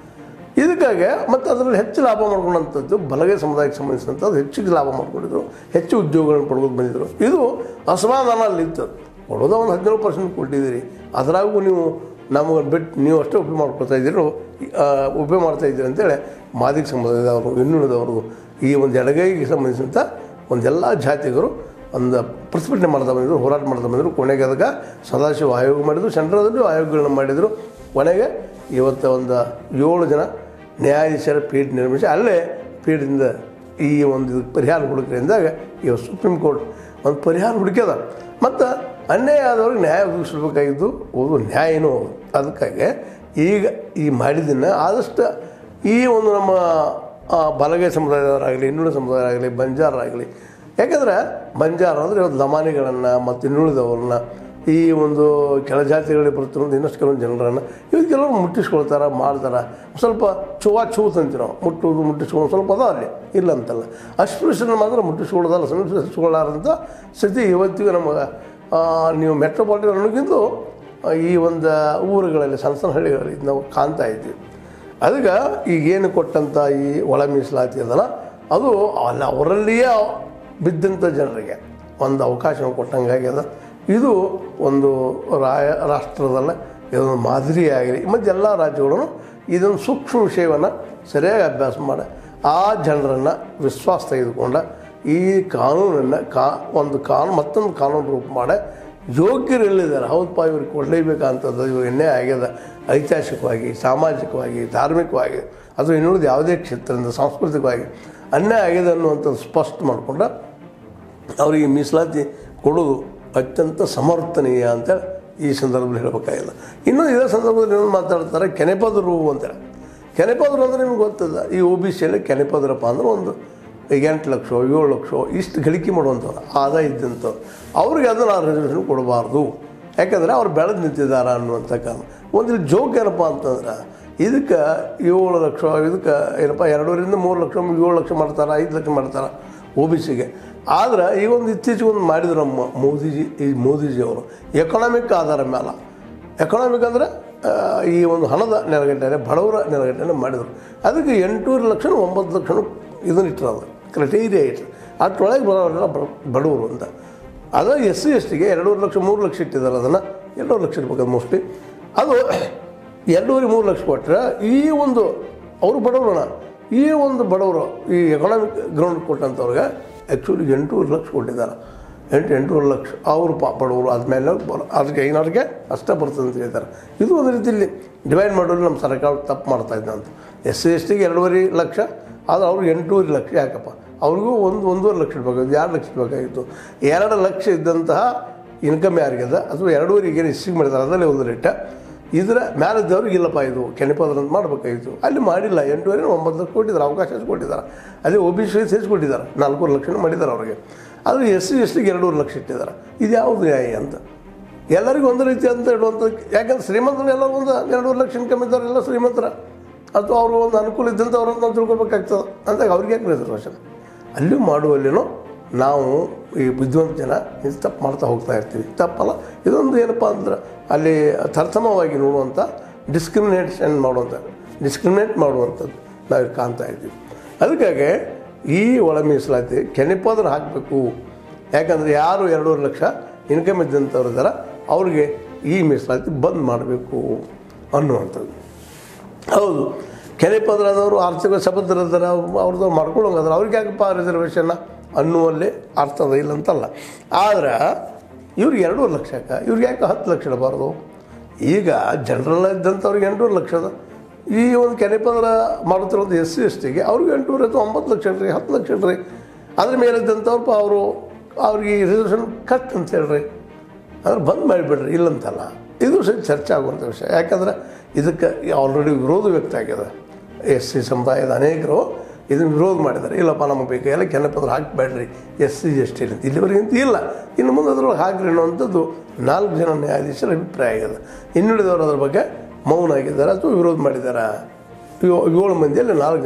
ಇದಕ್ಕಾಗಿ ಮತ್ತು ಅದರಲ್ಲಿ ಹೆಚ್ಚು ಲಾಭ ಮಾಡ್ಕೊಂಡಂಥದ್ದು ಬಲಗೈ ಸಮುದಾಯಕ್ಕೆ ಸಂಬಂಧಿಸಿದಂಥದ್ದು ಹೆಚ್ಚಿಗೆ ಲಾಭ ಮಾಡ್ಕೊಂಡಿದ್ರು ಹೆಚ್ಚು ಉದ್ಯೋಗಗಳನ್ನು ಪಡ್ಕೊಂಡು ಬಂದಿದ್ರು ಇದು ಅಸಮಾಧಾನ ಅಲ್ಲಿತ್ತು ಕೊಡೋದ ಒಂದು ಹದಿನೇಳು ಪರ್ಸೆಂಟ್ ಕೊಟ್ಟಿದ್ದೀರಿ ಅದರಾಗೂ ನೀವು ನಮಗೆ ಬಿಟ್ಟು ನೀವು ಅಷ್ಟೇ ಉಪಯೋಗ ಮಾಡ್ಕೊಳ್ತಾ ಇದ್ದೀರೋ ಆ, ಉಪಯೋಗ ಮಾಡ್ತಾ ಇದ್ದೀರಿ ಅಂತೇಳಿ ಮಾದಿಗ ಸಮುದಾಯದವರು ಇನ್ನುಳಿದವರು ಈ ಒಂದು ಎಡಗೈಗೆ ಸಂಬಂಧಿಸಿದಂಥ ಒಂದೆಲ್ಲ ಜಾತಿಗರು ಒಂದು ಪ್ರತಿಭಟನೆ ಮಾಡ್ತಾ ಬಂದಿದ್ರು ಹೋರಾಟ ಮಾಡ್ತಾ ಬಂದರು ಕೊನೆಗೆ ಅದಕ್ಕೆ ಸದಾಶಿವ ಆಯೋಗ ಮಾಡಿದರು ಸೆಂಟ್ರದಲ್ಲೂ ಆಯೋಗಗಳನ್ನ ಮಾಡಿದರು ಕೊನೆಗೆ ಇವತ್ತು ಒಂದು ಏಳು ಜನ ನ್ಯಾಯಾಧೀಶರ ಪೀಠ ನಿರ್ಮಿಸಿ ಅಲ್ಲೇ ಪೀಠದಿಂದ ಈ ಒಂದು ಇದಕ್ಕೆ ಪರಿಹಾರ ಹುಡುಕ್ರಿ ಅಂದಾಗ ಇವಾಗ ಸುಪ್ರೀಂ ಕೋರ್ಟ್ ಒಂದು ಪರಿಹಾರ ಹುಡುಕ್ಯದ ಮತ್ತು ಅನ್ಯಾಯ ಆದವ್ರಿಗೆ ನ್ಯಾಯ ಒದಗಿಸ್ಬೇಕಾಗಿದ್ದು ಅದು ನ್ಯಾಯನೂ ಹೌದು ಅದಕ್ಕಾಗಿ ಈಗ ಈ ಮಾಡಿದ್ದನ್ನು ಆದಷ್ಟು ಈ ಒಂದು ನಮ್ಮ ಆ, ಬಲಗೈ ಸಮುದಾಯದವರಾಗಲಿ ಇನ್ನುಳಿದ ಸಮುದಾಯರಾಗಲಿ ಬಂಜಾರರಾಗಲಿ ಯಾಕಂದ್ರೆ ಬಂಜಾರ ಅಂದರೆ ಇವತ್ತು ಲಮಾನಿಗಳನ್ನು ಮತ್ತು ಇನ್ನುಳಿದವ್ರನ್ನ ಈ ಒಂದು ಕೆಳಜಾತಿಗಳಿಗೆ ಬರ್ತಿರೋದು ಇನ್ನಷ್ಟು ಕೆಲವೊಂದು ಜನರನ್ನು ಇವತ್ತು ಕೆಲವರು ಮುಟ್ಟಿಸ್ಕೊಳ್ತಾರೆ ಮಾಡ್ತಾರೆ ಸ್ವಲ್ಪ ಚುವಾ ಚೂತ್ ಅಂತೀವಿ ನಾವು ಮುಟ್ಟುವುದು ಮುಟ್ಟಿಸ್ಕೊಳ್ಳೋದು ಸ್ವಲ್ಪ ಅದ ಅಲ್ಲಿ ಇಲ್ಲ ಅಂತಲ್ಲ ಅಸ್ಪೃಶ್ಯನ ಮಾತ್ರ ಮುಟ್ಟಿಸ್ಕೊಳ್ಳೋದಲ್ಲ ಸಮೀಪಿಸ್ಕೊಳ್ಳಾರಂಥ ಸ್ಥಿತಿ ಇವತ್ತಿಗೂ ನಮಗೆ ಆ, ನೀವು ಮೆಟ್ರೋಪಾಲಿಟನ್ ಅನ್ನೋಕ್ಕಿಂತ ಈ ಒಂದು ಊರುಗಳಲ್ಲಿ ಸಣ್ಣ ಸಣ್ಣ ಹಳ್ಳಿಗಳಲ್ಲಿ ಇದು ನಾವು ಕಾಣ್ತಾ ಇದ್ದೀವಿ ಅದಕ್ಕೆ ಈಗೇನು ಕೊಟ್ಟಂಥ ಈ ಒಳ ಮೀಸಲಾತಿ ಅದಲ್ಲ ಅದು ಅಲ್ಲ ಅವರಲ್ಲಿಯೇ ಬಿದ್ದಂಥ ಜನರಿಗೆ ಒಂದು ಅವಕಾಶ ಕೊಟ್ಟಂಗಾಗ್ಯದ ಇದು ಒಂದು ರಾಯ ರಾಷ್ಟ್ರದಲ್ಲ ಇದೊಂದು ಮಾದರಿಯಾಗಲಿ ಮತ್ತು ಎಲ್ಲ ರಾಜ್ಯಗಳನ್ನು ಇದೊಂದು ಸೂಕ್ಷ್ಮ ವಿಷಯವನ್ನು ಸರಿಯಾಗಿ ಅಭ್ಯಾಸ ಮಾಡಿ ಆ ಜನರನ್ನು ವಿಶ್ವಾಸ ತೆಗೆದುಕೊಂಡ ಈ ಕಾನೂನನ್ನು ಕಾ ಒಂದು ಕಾನೂನು ಮತ್ತೊಂದು ಕಾನೂನು ರೂಪ ಮಾಡಿ ಯೋಗ್ಯರೆಲ್ಲಿದ್ದಾರೆ ಹೌದಪ್ಪ ಇವ್ರಿಗೆ ಕೊಡಲೇಬೇಕಂತದ್ದು ಇವಾಗ ಎಣ್ಣೆ ಆಗ್ಯದ ಐತಿಹಾಸಿಕವಾಗಿ ಸಾಮಾಜಿಕವಾಗಿ ಧಾರ್ಮಿಕವಾಗಿ ಅಥವಾ ಇನ್ನುಳಿದ ಯಾವುದೇ ಕ್ಷೇತ್ರದಿಂದ ಸಾಂಸ್ಕೃತಿಕವಾಗಿ ಅನ್ಯಾಯ ಆಗಿದೆ ಅನ್ನುವಂಥದ್ದು ಸ್ಪಷ್ಟ ಮಾಡಿಕೊಂಡ ಅವರಿಗೆ ಮೀಸಲಾತಿ ಕೊಡೋದು ಅತ್ಯಂತ ಸಮರ್ಥನೀಯ ಅಂತೇಳಿ ಈ ಸಂದರ್ಭದಲ್ಲಿ ಹೇಳಬೇಕಾಗಿಲ್ಲ ಇನ್ನು ಇದೇ ಸಂದರ್ಭದಲ್ಲಿ ಇನ್ನೊಂದು ಮಾತಾಡ್ತಾರೆ ಕೆನೆಪದರು ಅಂತೇಳಿ ಕೆನೆಪದರು ಅಂದರೆ ನಿಮ್ಗೆ ಗೊತ್ತದ ಈ ಒ ಬಿ ಸಿಯಲ್ಲಿ ಕೆನೆಪದರಪ್ಪ ಅಂದ್ರೆ ಒಂದು ಈಗ ಎಂಟು ಲಕ್ಷ ಏಳು ಲಕ್ಷ ಇಷ್ಟು ಗಳಿಕೆ ಮಾಡುವಂಥವ್ರು ಆದಾಯ ಇದ್ದಂಥವ್ರು ಅವ್ರಿಗೆ ಅದನ್ನು ಆ ರಿಸರ್ವೇಷನ್ ಕೊಡಬಾರ್ದು ಯಾಕಂದರೆ ಅವ್ರು ಬೆಳೆದು ನಿಂತಿದ್ದಾರೆ ಅನ್ನುವಂಥ ಕಾರಣ ಒಂದು ಜೋಕ್ ಏನಪ್ಪ ಅಂತಂದ್ರೆ ಇದಕ್ಕೆ ಏಳು ಲಕ್ಷ ಇದಕ್ಕೆ ಏನಪ್ಪ ಎರಡೂವರಿಂದ ಮೂರು ಲಕ್ಷ ಏಳು ಲಕ್ಷ ಮಾಡ್ತಾರೆ ಐದು ಲಕ್ಷ ಮಾಡ್ತಾರೆ ಒ ಬಿ ಸಿಗೆ ಆದ್ರೆ ಈಗ ಒಂದು ಇತ್ತೀಚೆಗೆ ಒಂದು ಮಾಡಿದ್ರು ನಮ್ಮ ಮೋದಿಜಿ ಈ ಮೋದಿಜಿಯವರು ಎಕನಾಮಿಕ್ ಆಧಾರ ಮೇಲೆ ಎಕನಾಮಿಕ್ ಅಂದರೆ ಆ, ಈ ಒಂದು ಹಣದ ನೆಲಗಟ್ಟಲೆ ಬಡವರ ನೆಲಗಟ್ಟಲೆ ಮಾಡಿದರು ಅದಕ್ಕೆ ಎಂಟೂವರೆ ಲಕ್ಷ ಒಂಬತ್ತು ಲಕ್ಷ ಇದನ್ನು ಇಟ್ಟಿರೋದು ಕ್ರೈಟೀರಿಯಾ ಇಟ್ಟರು ಅಷ್ಟರೊಳಗೆ ಬರೋರೆಲ್ಲ ಬಡ- ಬಡವರು ಅಂತ ಅದು ಎಸ್ ಸಿ ಎಸ್ ಟಿಗೆ ಎರಡೂವರೆ ಲಕ್ಷ ಮೂರು ಲಕ್ಷ ಇಟ್ಟಿದ್ದಾರೆ ಅದನ್ನು ಎರಡೂವರೆ ಲಕ್ಷ ಇರ್ಬೇಕು ಮೋಸ್ಟ್ಲಿ ಅದು ಎರಡೂವರೆ ಮೂರು ಲಕ್ಷ ಕೊಟ್ಟರೆ ಈ ಒಂದು ಅವರು ಬಡವರಣ ಈ ಒಂದು ಬಡವರು ಈ ಎಕನಾಮಿಕ್ ಗ್ರೌಂಡ್ ಕೊಟ್ಟಂಥವ್ರಿಗೆ ಆ್ಯಕ್ಚುಲಿ ಎಂಟೂವರೆ ಲಕ್ಷ ಕೊಟ್ಟಿದ್ದಾರೆ ಎಂಟು ಎಂಟೂವರೆ ಲಕ್ಷ ಅವರು ಪಾ ಬಡವರು ಆದಮೇಲೆ ಬರ ಅದಕ್ಕೆ ಐನವ್ರಿಗೆ ಅಷ್ಟೇ ಬರ್ತದೆ ಅಂತ ಹೇಳ್ತಾರೆ ಇದು ಒಂದು ರೀತಿಯಲ್ಲಿ ಡಿವೈಡ್ ಮಾಡೋದು ನಮ್ಮ ಸರ್ಕಾರ ತಪ್ಪು ಮಾಡ್ತಾ ಇದ್ದ ಅಂತ ಎಸ್ ಸಿ ಎಸ್ ಟಿಗೆ ಎರಡೂವರೆ ಲಕ್ಷ ಆದರೆ ಅವ್ರಿಗೆ ಎಂಟೂವರೆ ಲಕ್ಷ ಯಾಕಪ್ಪ ಅವ್ರಿಗೂ ಒಂದು ಒಂದೂವರೆ ಲಕ್ಷ ಬೇಕಾಗಿತ್ತು ಎರಡು ಲಕ್ಷ ಬೇಕಾಗಿತ್ತು ಎರಡು ಲಕ್ಷ ಇದ್ದಂತಹ ಇನ್ಕಮ್ ಯಾರಿಗದ ಅಥವಾ ಎರಡೂವರೆಗೆ ಏನು ಇಸ್ಸಿಗೆ ಮಾಡಿದ್ದಾರೆ ಅದರಲ್ಲಿ ಒಂದು ರೇಟ ಇದರ ಮ್ಯಾಲಿದ್ದವ್ರಿಗೆ ಇಲ್ಲಪ್ಪ ಇದು ಕೆನೆಪದ್ರ ಅಂತ ಮಾಡಬೇಕಾಗಿತ್ತು ಅಲ್ಲಿ ಮಾಡಿಲ್ಲ ಎಂಟೂವರೆ ಒಂಬತ್ತು ಲಕ್ಷ ಕೊಟ್ಟಿದ್ದಾರೆ ಅವಕಾಶ ಕೊಟ್ಟಿದ್ದಾರೆ ಅದೇ ಒ ಬಿ ಸಿ ಸೇರಿಸಿ ಕೊಟ್ಟಿದ್ದಾರೆ ನಾಲ್ಕೂವರೆ ಲಕ್ಷ ಮಾಡಿದ್ದಾರೆ ಅವ್ರಿಗೆ ಆದರೆ ಎಸ್ ಸಿ ಎಸ್ ಟಿಗೆ ಎರಡೂವರೆ ಲಕ್ಷ ಇಟ್ಟಿದ್ದಾರೆ ಇದು ಯಾವುದು ನ್ಯಾಯ ಅಂತ ಎಲ್ಲರಿಗೂ ಒಂದು ರೀತಿ ಅಂತ ಇಡುವಂಥ ಯಾಕಂದ್ರೆ ಶ್ರೀಮಂತರು ಎಲ್ಲರೂ ಒಂದು ಎರಡೂವರೆ ಲಕ್ಷ ಇನ್ಕಮ್ ಇದ್ದಾರೆ ಎಲ್ಲ ಶ್ರೀಮಂತರ ಅಥವಾ ಅವರು ಒಂದು ಅನುಕೂಲ ಇದ್ದಂಥವ್ರು ನಾವು ತಿಳ್ಕೊಬೇಕಾಗ್ತದೆ ಅಂದಾಗ ಅವ್ರಿಗೆ ಯಾಕೆ ರಿಸರ್ವೇಷನ್ ಅಲ್ಲೂ ಮಾಡುವಲ್ಲಿನೂ ನಾವು ಈ ಬುದ್ಧಿವಂತ ಜನ ಇದು ತಪ್ಪು ಮಾಡ್ತಾ ಹೋಗ್ತಾ ಇರ್ತೀವಿ ತಪ್ಪಲ್ಲ ಇದೊಂದು ಏನಪ್ಪ ಅಂದ್ರೆ ಅಲ್ಲಿ ತರ್ಥಮವಾಗಿ ನೋಡುವಂಥ ಡಿಸ್ಕ್ರಿಮಿನೇಷನ್ ಮಾಡುವಂಥ ಡಿಸ್ಕ್ರಿಮಿನೇಟ್ ಮಾಡುವಂಥದ್ದು ನಾವು ಇಲ್ಲಿ ಕಾಣ್ತಾ ಇದ್ದೀವಿ ಅದಕ್ಕಾಗಿ ಈ ಒಳ ಮೀಸಲಾತಿ ಕೆನೆಪಾದ್ರೆ ಹಾಕಬೇಕು ಯಾಕಂದರೆ ಯಾರು ಎರಡೂವರೆ ಲಕ್ಷ ಇನ್ಕಮ್ ಇದ್ದಂಥವ್ರು ಇದ್ದಾರೆ ಅವ್ರಿಗೆ ಈ ಮೀಸಲಾತಿ ಬಂದ್ ಮಾಡಬೇಕು ಅನ್ನುವಂಥದ್ದು ಹೌದು ಕೆನೆಪದರಾದವರು ಆರ್ಥಿಕ ಸಬದ್ಧರಿದ್ದಾರೆ ಅವ್ರದ್ದು ಮಾಡ್ಕೊಳ್ಳೋಂಗದ್ರ ಅವ್ರಿಗೆ ಯಾಕಪ್ಪ ರಿಸರ್ವೇಷನ್ನ ಅನ್ನುವಲ್ಲಿ ಅರ್ಥದ ಇಲ್ಲ ಅಂತಲ್ಲ ಆದ್ರೆ ಇವ್ರಿಗೆ ಎರಡೂವರೆ ಲಕ್ಷಕ್ಕೆ ಇವ್ರಿಗೆ ಯಾಕೆ ಹತ್ತು ಲಕ್ಷ ಇಡಬಾರ್ದು ಈಗ ಜನರಲ್ ಇದ್ದಂಥವ್ರಿಗೆ ಎಂಟೂವರೆ ಲಕ್ಷದ ಈ ಒಂದು ಕೆನೆಪದ್ರ ಮಾಡುತ್ತಿರೋದು ಎಸ್ ಸಿ ಎಸ್ ಟಿಗೆ ಅವ್ರಿಗೆ ಎಂಟೂವರೆ ಅಥವಾ ಒಂಬತ್ತು ಲಕ್ಷ ಇಡ್ರಿ ಹತ್ತು ಲಕ್ಷ ಇಡ್ರಿ ಅದ್ರ ಮೇಲೆ ಇದ್ದಂಥವ್ರು ಅವರು ಅವ್ರಿಗೆ ರಿಸರ್ವೇಷನ್ ಕಟ್ ಅಂತ ಹೇಳ್ರಿ ಅಂದ್ರೆ ಬಂದ್ ಮಾಡಿಬಿಡ್ರಿ ಇಲ್ಲಂತಲ್ಲ ಇದು ಸಹ ಚರ್ಚೆ ಆಗುವಂಥ ವಿಷಯ ಯಾಕಂದ್ರೆ ಇದಕ್ಕೆ ಆಲ್ರೆಡಿ ವಿರೋಧ ವ್ಯಕ್ತ ಆಗಿದೆ ಎಸ್ ಸಿ ಸಮುದಾಯದ ಅನೇಕರು ಇದನ್ನು ವಿರೋಧ ಮಾಡಿದ್ದಾರೆ ಇಲ್ಲಪ್ಪ ನಮಗೆ ಬೇಕು ಎಲ್ಲ ಕೆನಪತ್ರ ಹಾಕಬೇಡ್ರಿ ಎಸ್ ಸಿ ಎಸ್ ಟಿ ಅಂತ ಇಲ್ಲಿವರೆಗಿಂತ ಇಲ್ಲ ಇನ್ನು ಮುಂದೆ ಅದ್ರೊಳಗೆ ಹಾಕ್ರಿ ಅನ್ನುವಂಥದ್ದು ನಾಲ್ಕು ಜನ ನ್ಯಾಯಾಧೀಶರ ಅಭಿಪ್ರಾಯ ಆಗಿದೆ ಇನ್ನುಳಿದವರು ಅದ್ರ ಬಗ್ಗೆ ಮೌನ ಆಗಿದ್ದಾರೆ ಅಥವಾ ವಿರೋಧ ಮಾಡಿದ್ದಾರೆ ಯೋ- ಏಳು ಮಂದಿಯಲ್ಲಿ ನಾಲ್ಕು ಜನ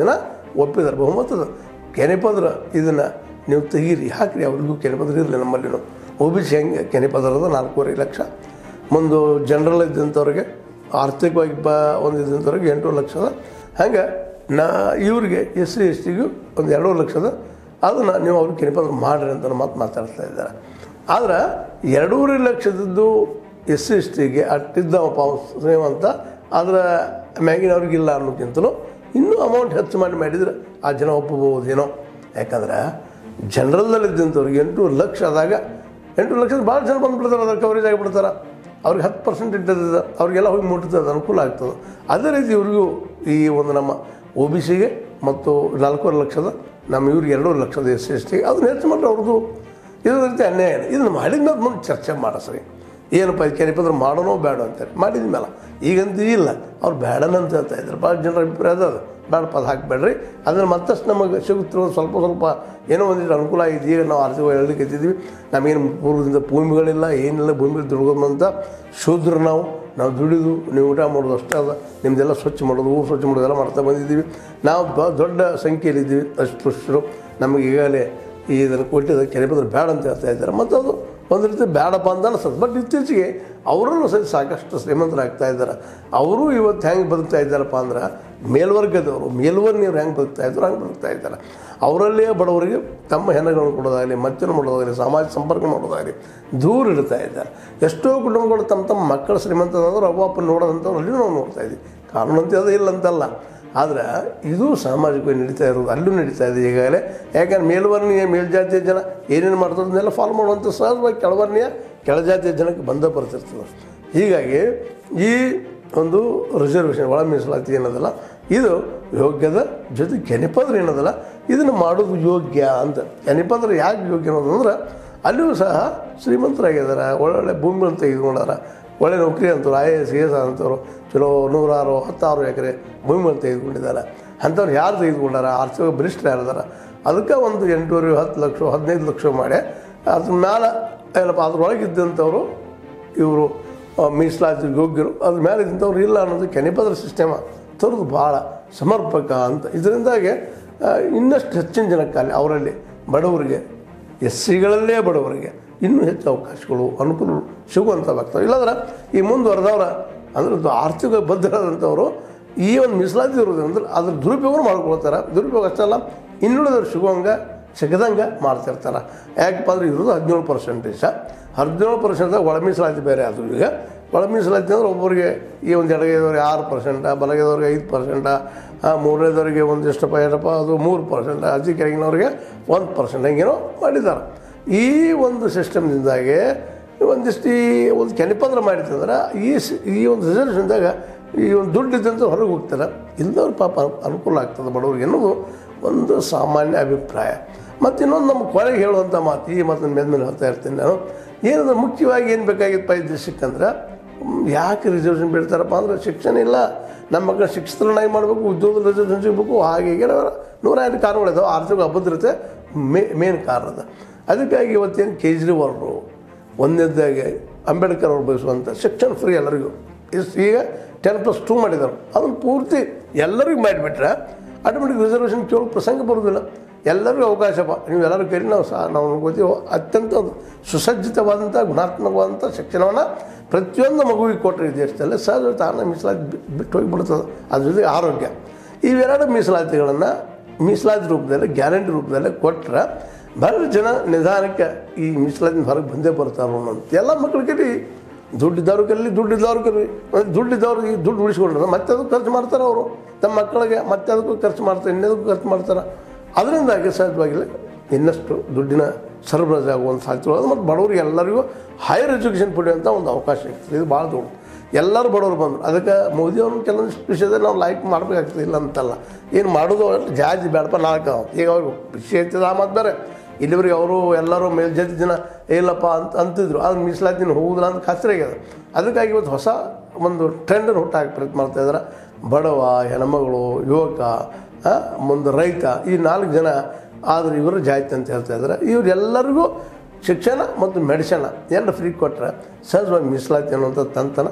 ಒಪ್ಪಿದ್ದಾರೆ ಬಹುಮತದ ಕೆನೆಪದ್ರ ಇದನ್ನು ನೀವು ತೆಗೀರಿ ಹಾಕಿರಿ ಅವ್ರಿಗೂ ಕೆನೆಪದ್ರ ಇರಲಿ ನಮ್ಮಲ್ಲಿನೂ ಒ ಬಿ ಸಿ ಹೆಂಗೆ ಕೆನೆಪದರದ ನಾಲ್ಕೂವರೆ ಲಕ್ಷ ಮುಂದೆ ಜನರಲ್ ಇದ್ದಂಥವ್ರಿಗೆ ಆರ್ಥಿಕವಾಗಿ ಬ ಒಂದು ಇದ್ದಂಥವ್ರಿಗೆ ಎಂಟು ಲಕ್ಷದ ಹಂಗೆ ನಾ ಇವ್ರಿಗೆ ಎಸ್ ಸಿ ಎಸ್ ಟಿಗೂ ಒಂದು ಎರಡೂವರೆ ಲಕ್ಷದ ಅದನ್ನು ನೀವು ಅವ್ರಿಗೆ ಕೆನೆಪದ್ರ ಮಾಡಿರಿ ಅಂತ ಮಾತು ಮಾತಾಡ್ತಾ ಇದ್ದಾರೆ ಆದ್ರೆ ಎರಡೂವರೆ ಲಕ್ಷದದ್ದು ಎಸ್ ಸಿ ಎಸ್ ಟಿಗೆ ಅಟ್ಟಿದ್ದವಪ್ಪ ಶ್ರೀಮಂತ ಅದರ ಮ್ಯಾಗಿನವ್ರಿಗಿಲ್ಲ ಅನ್ನೋಕ್ಕಿಂತಲೂ ಇನ್ನೂ ಅಮೌಂಟ್ ಹೆಚ್ಚು ಮಾಡಿ ಮಾಡಿದ್ರೆ ಆ ಜನ ಒಪ್ಪಬಹುದೇನೋ ಯಾಕಂದ್ರೆ ಜನರಲ್ದಲ್ಲಿದ್ದಂಥವ್ರಿಗೆ ಎಂಟು ಲಕ್ಷ ಆದಾಗ ಎಂಟು ಲಕ್ಷದ ಭಾಳ ಜನ ಬಂದುಬಿಡ್ತಾರೆ ಅದ್ರ ಕವರೇಜ್ ಆಗಿಬಿಡ್ತಾರೆ ಅವ್ರಿಗೆ ಹತ್ತು ಪರ್ಸೆಂಟ್ ಇಟ್ಟದ ಅವ್ರಿಗೆಲ್ಲ ಹೋಗಿ ಮುಟ್ತದೆ ಅನುಕೂಲ ಆಗ್ತದೆ ಅದೇ ರೀತಿ ಇವ್ರಿಗೂ ಈ ಒಂದು ನಮ್ಮ ಒ ಬಿ ಸಿಗೆ ಮತ್ತು ನಾಲ್ಕೂವರೆ ಲಕ್ಷದ ನಮ್ಮ ಇವ್ರಿಗೆ ಎರಡೂವರೆ ಲಕ್ಷದ ಎಸ್ ಸಿ ಎಸ್ ಟಿ ಅದನ್ನ ಹೆಚ್ಚು ಮಾಡ್ರೆ ಅವ್ರದ್ದು ಇದ್ರ ರೀತಿ ಅನ್ಯಾಯ ಇದನ್ನು ಮಾಡಿದ ಮೇಲೆ ಮುಂದೆ ಚರ್ಚೆ ಮಾಡ ಸರಿ ಏನಪ್ಪ ಇದು ಕೆರೆಪತ್ರ ಮಾಡೋಣೋ ಬೇಡ ಅಂತಾರೆ ಮಾಡಿದ ಮೇಲೆ ಈಗಂತೂ ಇಲ್ಲ ಅವ್ರು ಬೇಡನಂತ ಹೇಳ್ತಾ ಇದ್ದಾರೆ ಭಾಳ ಜನರ ಅಭಿಪ್ರಾಯ ಅದ ಅದು ಬೇಡಪ್ಪ ಅದು ಹಾಕಬೇಡ್ರಿ ಅದನ್ನು ಮತ್ತಷ್ಟು ನಮಗೆ ಸಿಗುತ್ತಿರೋದು ಸ್ವಲ್ಪ ಸ್ವಲ್ಪ ಏನೋ ಒಂದಿಷ್ಟು ಅನುಕೂಲ ಆಗಿದೆ ಈಗ ನಾವು ಆರ್ಥಿಕವಾಗಿ ಹೇಳಲಿಕ್ಕೆ ಇದ್ದೀವಿ ನಮಗೇನು ಪೂರ್ವದಿಂದ ಭೂಮಿಗಳಿಲ್ಲ ಏನಿಲ್ಲ ಭೂಮಿ ದುಡ್ಕೊಂಬಂತ ಶೂದ್ರ ನಾವು ನಾವು ದುಡಿದು ನೀವು ಊಟ ಮಾಡೋದು ಅಷ್ಟೇ ಅದ ನಿಮ್ಮದೆಲ್ಲ ಸ್ವಚ್ಛ ಮಾಡೋದು ಊರು ಸ್ವಚ್ಛ ಮಾಡೋದೆಲ್ಲ ಮಾಡ್ತಾ ಬಂದಿದ್ದೀವಿ ನಾವು ಬ- ದೊಡ್ಡ ಸಂಖ್ಯೆಯಲ್ಲಿದ್ದೀವಿ ಅಸ್ಪೃಶ್ಯರು ನಮಗೆ ಈಗಾಗಲೇ ಈ ಇದನ್ನು ಕೊಟ್ಟಿದ್ದ ಕೆರೆಪತ್ರ ಬೇಡ ಅಂತ ಹೇಳ್ತಾ ಇದ್ದಾರೆ ಮತ್ತು ಅದು ಒಂದು ರೀತಿ ಬೇಡಪ್ಪ ಅಂತ ಅನಿಸ್ತದೆ ಬಟ್ ಇತ್ತೀಚೆಗೆ ಅವರಲ್ಲೂ ಸಹಿತ ಸಾಕಷ್ಟು ಶ್ರೀಮಂತರಾಗ್ತಾ ಇದ್ದಾರೆ ಅವರು ಇವತ್ತು ಹೆಂಗೆ ಬದುಕ್ತಾ ಇದ್ದಾರಪ್ಪ ಅಂದ್ರೆ ಮೇಲ್ವರ್ಗದವರು ಮೇಲ್ವರ್ಣಿಯವ್ರು ಹೆಂಗೆ ಬದುಕ್ತಾ ಇದ್ರು ಹಂಗೆ ಬದುಕ್ತಾ ಇದ್ದಾರೆ ಅವರಲ್ಲೇ ಬಡವರಿಗೆ ತಮ್ಮ ಹೆಣಗಳನ್ನು ಕೊಡೋದಾಗಲಿ ಮತ್ತೇನು ಮಾಡೋದಾಗಲಿ ಸಮಾಜ ಸಂಪರ್ಕ ಮಾಡೋದಾಗಲಿ ದೂರ ಇಡ್ತಾ ಇದ್ದಾರೆ ಎಷ್ಟೋ ಕುಟುಂಬಗಳು ತಮ್ಮ ತಮ್ಮ ಮಕ್ಕಳ ಶ್ರೀಮಂತರಾದ್ರು ಅವ್ವ ಅಪ್ಪ ನೋಡೋದಂಥವ್ರು ಅಲ್ಲಿ ನಾವು ನೋಡ್ತಾ ಇದ್ದೀವಿ ಕಾನೂನು ಅಂತ ಅದು ಇಲ್ಲ ಅಂತಲ್ಲ ಆದರೆ ಇದು ಸಾಮಾಜಿಕವಾಗಿ ನಡೀತಾ ಇರೋದು ಅಲ್ಲೂ ನಡೀತಾ ಇದೆ ಈಗಾಗಲೇ ಯಾಕಂದ್ರೆ ಮೇಲ್ವರ್ಣೀಯ ಮೇಲ್ಜಾತಿಯ ಜನ ಏನೇನು ಮಾಡ್ತಾರೆ ಅದನ್ನೆಲ್ಲ ಫಾಲೋ ಮಾಡುವಂಥ ಸಹಜವಾಗಿ ಕೆಳವರ್ಣೀಯ ಕೆಳಜಾತಿಯ ಜನಕ್ಕೆ ಬಂದ ಬರ್ತಿರ್ತದೆ ಹೀಗಾಗಿ ಈ ಒಂದು ರಿಸರ್ವೇಷನ್ ಒಳ ಮೀಸಲಾತಿ ಏನದಲ್ಲ ಇದು ಯೋಗ್ಯದ ಜೊತೆ ಕೆನೆಪದ್ರ ಏನದಲ್ಲ ಇದನ್ನು ಮಾಡೋದು ಯೋಗ್ಯ ಅಂತ ಕೆನೆಪದ್ರ ಯಾಕೆ ಯೋಗ್ಯ ಅನ್ನೋದಂದ್ರೆ ಅಲ್ಲಿಯೂ ಸಹ ಶ್ರೀಮಂತರಾಗಿದ್ದಾರೆ ಒಳ್ಳೊಳ್ಳೆ ಭೂಮಿಗಳನ್ನು ತೆಗೆದುಕೊಂಡಾರ ಒಳ್ಳೆ ನೌಕರಿ ಅಂತವ್ರು ಐ ಎ ಎಸ್ ಎಸ್ ಅಂತವರು ಚಲೋ ನೂರಾರು ಹತ್ತಾರು ಎಕರೆ ಭೂಮಿಗಳನ್ನು ತೆಗೆದುಕೊಂಡಿದ್ದಾರೆ ಅಂಥವ್ರು ಯಾರು ತೆಗೆದುಕೊಂಡಾರ ಆರ್ಥಿಕ ಬಲಿಷ್ಠರು ಯಾರಿದಾರ ಅದಕ್ಕೆ ಒಂದು ಎಂಟೂವರೆ ಹತ್ತು ಲಕ್ಷ ಹದಿನೈದು ಲಕ್ಷ ಮಾಡಿ ಅದ್ರ ಮ್ಯಾಲೆ ಏನಪ್ಪ ಅದ್ರೊಳಗಿದ್ದಂಥವ್ರು ಇವರು ಮೀಸಲಾತಿ ಯೋಗ್ಯರು ಅದ್ರ ಮೇಲೆ ಇದ್ದಂಥವ್ರು ಇಲ್ಲ ಅನ್ನೋದು ಕೆನೆಪದ್ರ ಸಿಸ್ಟಮ ತರೋದು ಭಾಳ ಸಮರ್ಪಕ ಅಂತ ಇದರಿಂದಾಗಿ ಆ, ಇನ್ನಷ್ಟು ಹೆಚ್ಚಿನ ಜನಕ್ಕಾಗಲಿ ಅವರಲ್ಲಿ ಬಡವರಿಗೆ ಎಸ್ ಸಿಗಳಲ್ಲೇ ಬಡವರಿಗೆ ಇನ್ನೂ ಹೆಚ್ಚು ಅವಕಾಶಗಳು ಅನುಕೂಲಗಳು ಸಿಗುವಂಥವಾಗ್ತವೆ ಇಲ್ಲಾಂದ್ರೆ ಈ ಮುಂದುವರೆದವ್ರ ಅಂದ್ರೆ ಇದು ಆರ್ಥಿಕ ಬದ್ಧರಾದಂಥವರು ಈ ಒಂದು ಮೀಸಲಾತಿ ಇರೋದ್ರಿಂದ ಅದ್ರ ದುರುಪಯೋಗ ಮಾಡ್ಕೊಳ್ತಾರೆ ದುರುಪಯೋಗ ಅಷ್ಟಲ್ಲ ಇನ್ನುಳಿದವ್ರು ಸಿಗುವಂಗೆ ಸಿಗದಂಗೆ ಮಾಡ್ತಿರ್ತಾರೆ ಯಾಕಪ್ಪ ಅಂದ್ರೆ ಇರೋದು ಹದಿನೇಳು ಪರ್ಸೆಂಟೇಜ ಹದಿನೇಳು ಪರ್ಸೆಂಟ್ದಾಗ ಒಳ ಮೀಸಲಾತಿ ಬೇರೆ ಅದು ಈಗ ಒಳ ಮೀಸಲಾತಿ ಅಂದ್ರೆ ಒಬ್ಬರಿಗೆ ಈ ಒಂದು ಎಡಗೈದವ್ರಿಗೆ ಆರು ಪರ್ಸೆಂಟ ಬಲಗೈದವ್ರಿಗೆ ಐದು ಪರ್ಸೆಂಟ ಮೂರನೇದವ್ರಿಗೆ ಒಂದಿಷ್ಟಪ್ಪ ಏನಪ್ಪ ಅದು ಮೂರು ಪರ್ಸೆಂಟ್ ಅತಿ ಕೆಳಗಿನವ್ರಿಗೆ ಒಂದು ಪರ್ಸೆಂಟ್ ಹಂಗೇನೋ ಮಾಡಿದ್ದಾರೆ ಈ ಒಂದು ಸಿಸ್ಟಮ್ದಿಂದಾಗಿ ಒಂದಿಷ್ಟು ಈ ಒಂದು ಕೆನೆಪತ್ರ ಮಾಡಿತ್ತಂದ್ರೆ ಈ ಸಿ- ಈ ಒಂದು ರಿಸರ್ವೇಷನ್ದಾಗ ಈ ಒಂದು ದುಡ್ಡು ಇದ್ದಂತ ಹೊರಗೆ ಹೋಗ್ತಾರೆ ಇಲ್ಲದವ್ರು ಪಾಪ ಅನುಕೂಲ ಆಗ್ತದೆ ಬಡವ್ರಿಗೆ ಅನ್ನೋದು ಒಂದು ಸಾಮಾನ್ಯ ಅಭಿಪ್ರಾಯ ಮತ್ತು ಇನ್ನೊಂದು ನಮ್ಮ ಕೊನೆಗೆ ಹೇಳುವಂಥ ಮಾತು ಈ ಮಾತನ್ನು ಮೇಲೆ ಮೇಲೆ ಹೇಳ್ತಾ ಇರ್ತೀನಿ ನಾನು ಏನಂದ್ರೆ ಮುಖ್ಯವಾಗಿ ಏನು ಬೇಕಾಗಿತ್ತಪ್ಪ ಈ ದೇಶಕ್ಕಂದ್ರೆ ಹ್ಮ್, ಯಾಕೆ ರಿಸರ್ವೇಷನ್ ಬಿಡ್ತಾರಪ್ಪ ಅಂದ್ರೆ ಶಿಕ್ಷಣ ಇಲ್ಲ ನಮ್ಮ ಮಕ್ಕಳ ಶಿಕ್ಷಣನಾಗಿ ಮಾಡಬೇಕು ಉದ್ಯೋಗದ ರಿಸರ್ವೇಷನ್ ಸಿಗಬೇಕು ಹಾಗೆ ಹೀಗೆ ನೂರ ಐದು ಕಾರಣಗಳಿದಾವೆ ಆರ್ಥಿಕ ಅಭದ್ರತೆ ಮೇ ಮೇನ್ ಕಾರಣ ಅದು ಅದಕ್ಕಾಗಿ ಇವತ್ತೇನು ಕೇಜ್ರಿವಾಲ್ರು ಒಂದನೇದಾಗಿ ಅಂಬೇಡ್ಕರ್ ಅವರು ಬಯಸುವಂಥ ಶಿಕ್ಷಣ ಫ್ರೀ ಎಲ್ಲರಿಗೂ ಇಸ್ ಈಗ ಟೆನ್ ಪ್ಲಸ್ ಟೂ ಮಾಡಿದ್ದಾರೆ ಅದನ್ನು ಪೂರ್ತಿ ಎಲ್ಲರಿಗೂ ಮಾಡಿಬಿಟ್ರೆ ಆಟೋಮೆಟಿಕ್ ರಿಸರ್ವೇಷನ್ ಕೇಳೋ ಪ್ರಸಂಗ ಬರೋದಿಲ್ಲ ಎಲ್ಲರಿಗೂ ಅವಕಾಶಪ್ಪ ನೀವು ಎಲ್ಲರೂ ಕೇಳಿ ನಾವು ಸಹ ನಾವು ಗೊತ್ತೀವಿ ಅತ್ಯಂತ ಒಂದು ಸುಸಜ್ಜಿತವಾದಂಥ ಗುಣಾತ್ಮಕವಾದಂಥ ಶಿಕ್ಷಣವನ್ನು ಪ್ರತಿಯೊಂದು ಮಗುವಿಗೆ ಕೊಟ್ಟರೆ ಈ ದೇಶದಲ್ಲಿ ಸಹಜ ತಾನೇ ಮೀಸಲಾತಿ ಬಿ- ಬಿಟ್ಟು ಹೋಗಿಬಿಡ್ತದೆ ಅದ್ರ ಜೊತೆಗೆ ಆರೋಗ್ಯ ಇವೆರಡು ಮೀಸಲಾತಿಗಳನ್ನು ಮೀಸಲಾತಿ ರೂಪದಲ್ಲಿ ಗ್ಯಾರಂಟಿ ರೂಪದಲ್ಲಿ ಕೊಟ್ಟರೆ ಬರೋ ಜನ ನಿಧಾನಕ್ಕೆ ಈ ಮೀಸಲಾತಿನ ಹೊರಗೆ ಬಂದೇ ಬರ್ತಾರೆ ಅನ್ನೋದು ಎಲ್ಲ ಮಕ್ಳು ಕಲಿ ದುಡ್ಡಿದ್ದವ್ರು ಕಲಿ ದುಡ್ಡಿದ್ದವ್ರು ಕಲಿ ದುಡ್ಡಿದ್ದವ್ರು ಈ ದುಡ್ಡು ಉಳಿಸ್ಕೊಂಡ್ರೆ ಮತ್ತೆ ಅದಕ್ಕೆ ಖರ್ಚು ಮಾಡ್ತಾರೆ ಅವರು ತಮ್ಮ ಮಕ್ಕಳಿಗೆ ಮತ್ತೆ ಅದಕ್ಕೂ ಖರ್ಚು ಮಾಡ್ತಾರೆ ಇನ್ನದಕ್ಕೂ ಖರ್ಚು ಮಾಡ್ತಾರೆ ಅದರಿಂದಾಗಿ ಸಹಜವಾಗಿಲ್ಲ ಇನ್ನಷ್ಟು ದುಡ್ಡಿನ ಸರಬರಾಜು ಆಗುವಂಥ ಸಾಧ್ಯತೆ ಮತ್ತು ಬಡವರಿಗೆ ಎಲ್ಲರಿಗೂ ಹೈಯರ್ ಎಜುಕೇಷನ್ ಪಡೆಯುವಂಥ ಒಂದು ಅವಕಾಶ ಇರ್ತದೆ ಇದು ಭಾಳ ದೊಡ್ಡ ಎಲ್ಲರೂ ಬಡವರು ಬಂದರು ಅದಕ್ಕೆ ಮೋದಿ ಅವ್ರನ್ನ ಕೆಲವೊಂದು ವಿಷಯದಲ್ಲಿ ನಾವು ಲೈಕ್ ಮಾಡಬೇಕಾಗ್ತದೆ ಇಲ್ಲ ಅಂತಲ್ಲ ಏನು ಮಾಡೋದು ಜಾತಿ ಬೇಡಪ್ಪ ನಾಲ್ಕು ಈಗ ಅವ್ರಿಗೆ ವಿಷಯ ಐತದ ಆ ಮಾತು ಬೇರೆ ಇಲ್ಲಿವರೆಗೆ ಅವರು ಎಲ್ಲರೂ ಮೇಲ್ಜಾತಿ ಜನ ಇಲ್ಲಪ್ಪ ಅಂತ ಅಂತಿದ್ರು ಆದ್ರೆ ಮೀಸಲಾತಿನ ಹೋಗುದಿಲ್ಲ ಅಂತ ಖಾತ್ರಿ ಆಗ್ಯದ ಅದಕ್ಕಾಗಿ ಇವತ್ತು ಹೊಸ ಒಂದು ಟ್ರೆಂಡನ್ನು ಹುಟ್ಟಾಕಿ ಪ್ರಯತ್ನ ಮಾಡ್ತಾ ಇದ್ದಾರೆ ಬಡವ ಹೆಣ್ಮಗಳು ಯುವಕ ಆ, ಮುಂದೆ ರೈತ ಈ ನಾಲ್ಕು ಜನ ಆದ್ರೆ ಇವರು ಜಾತಿ ಅಂತ ಹೇಳ್ತಾ ಇದ್ದಾರೆ ಇವರೆಲ್ಲರಿಗೂ ಶಿಕ್ಷಣ ಮತ್ತು ಮೆಡಿಸನ್ ಎರಡು ಫ್ರೀ ಕೊಟ್ಟರೆ ಸಹಜವಾಗಿ ಮೀಸಲಾತಿ ಅನ್ನುವಂಥ ತಂತನ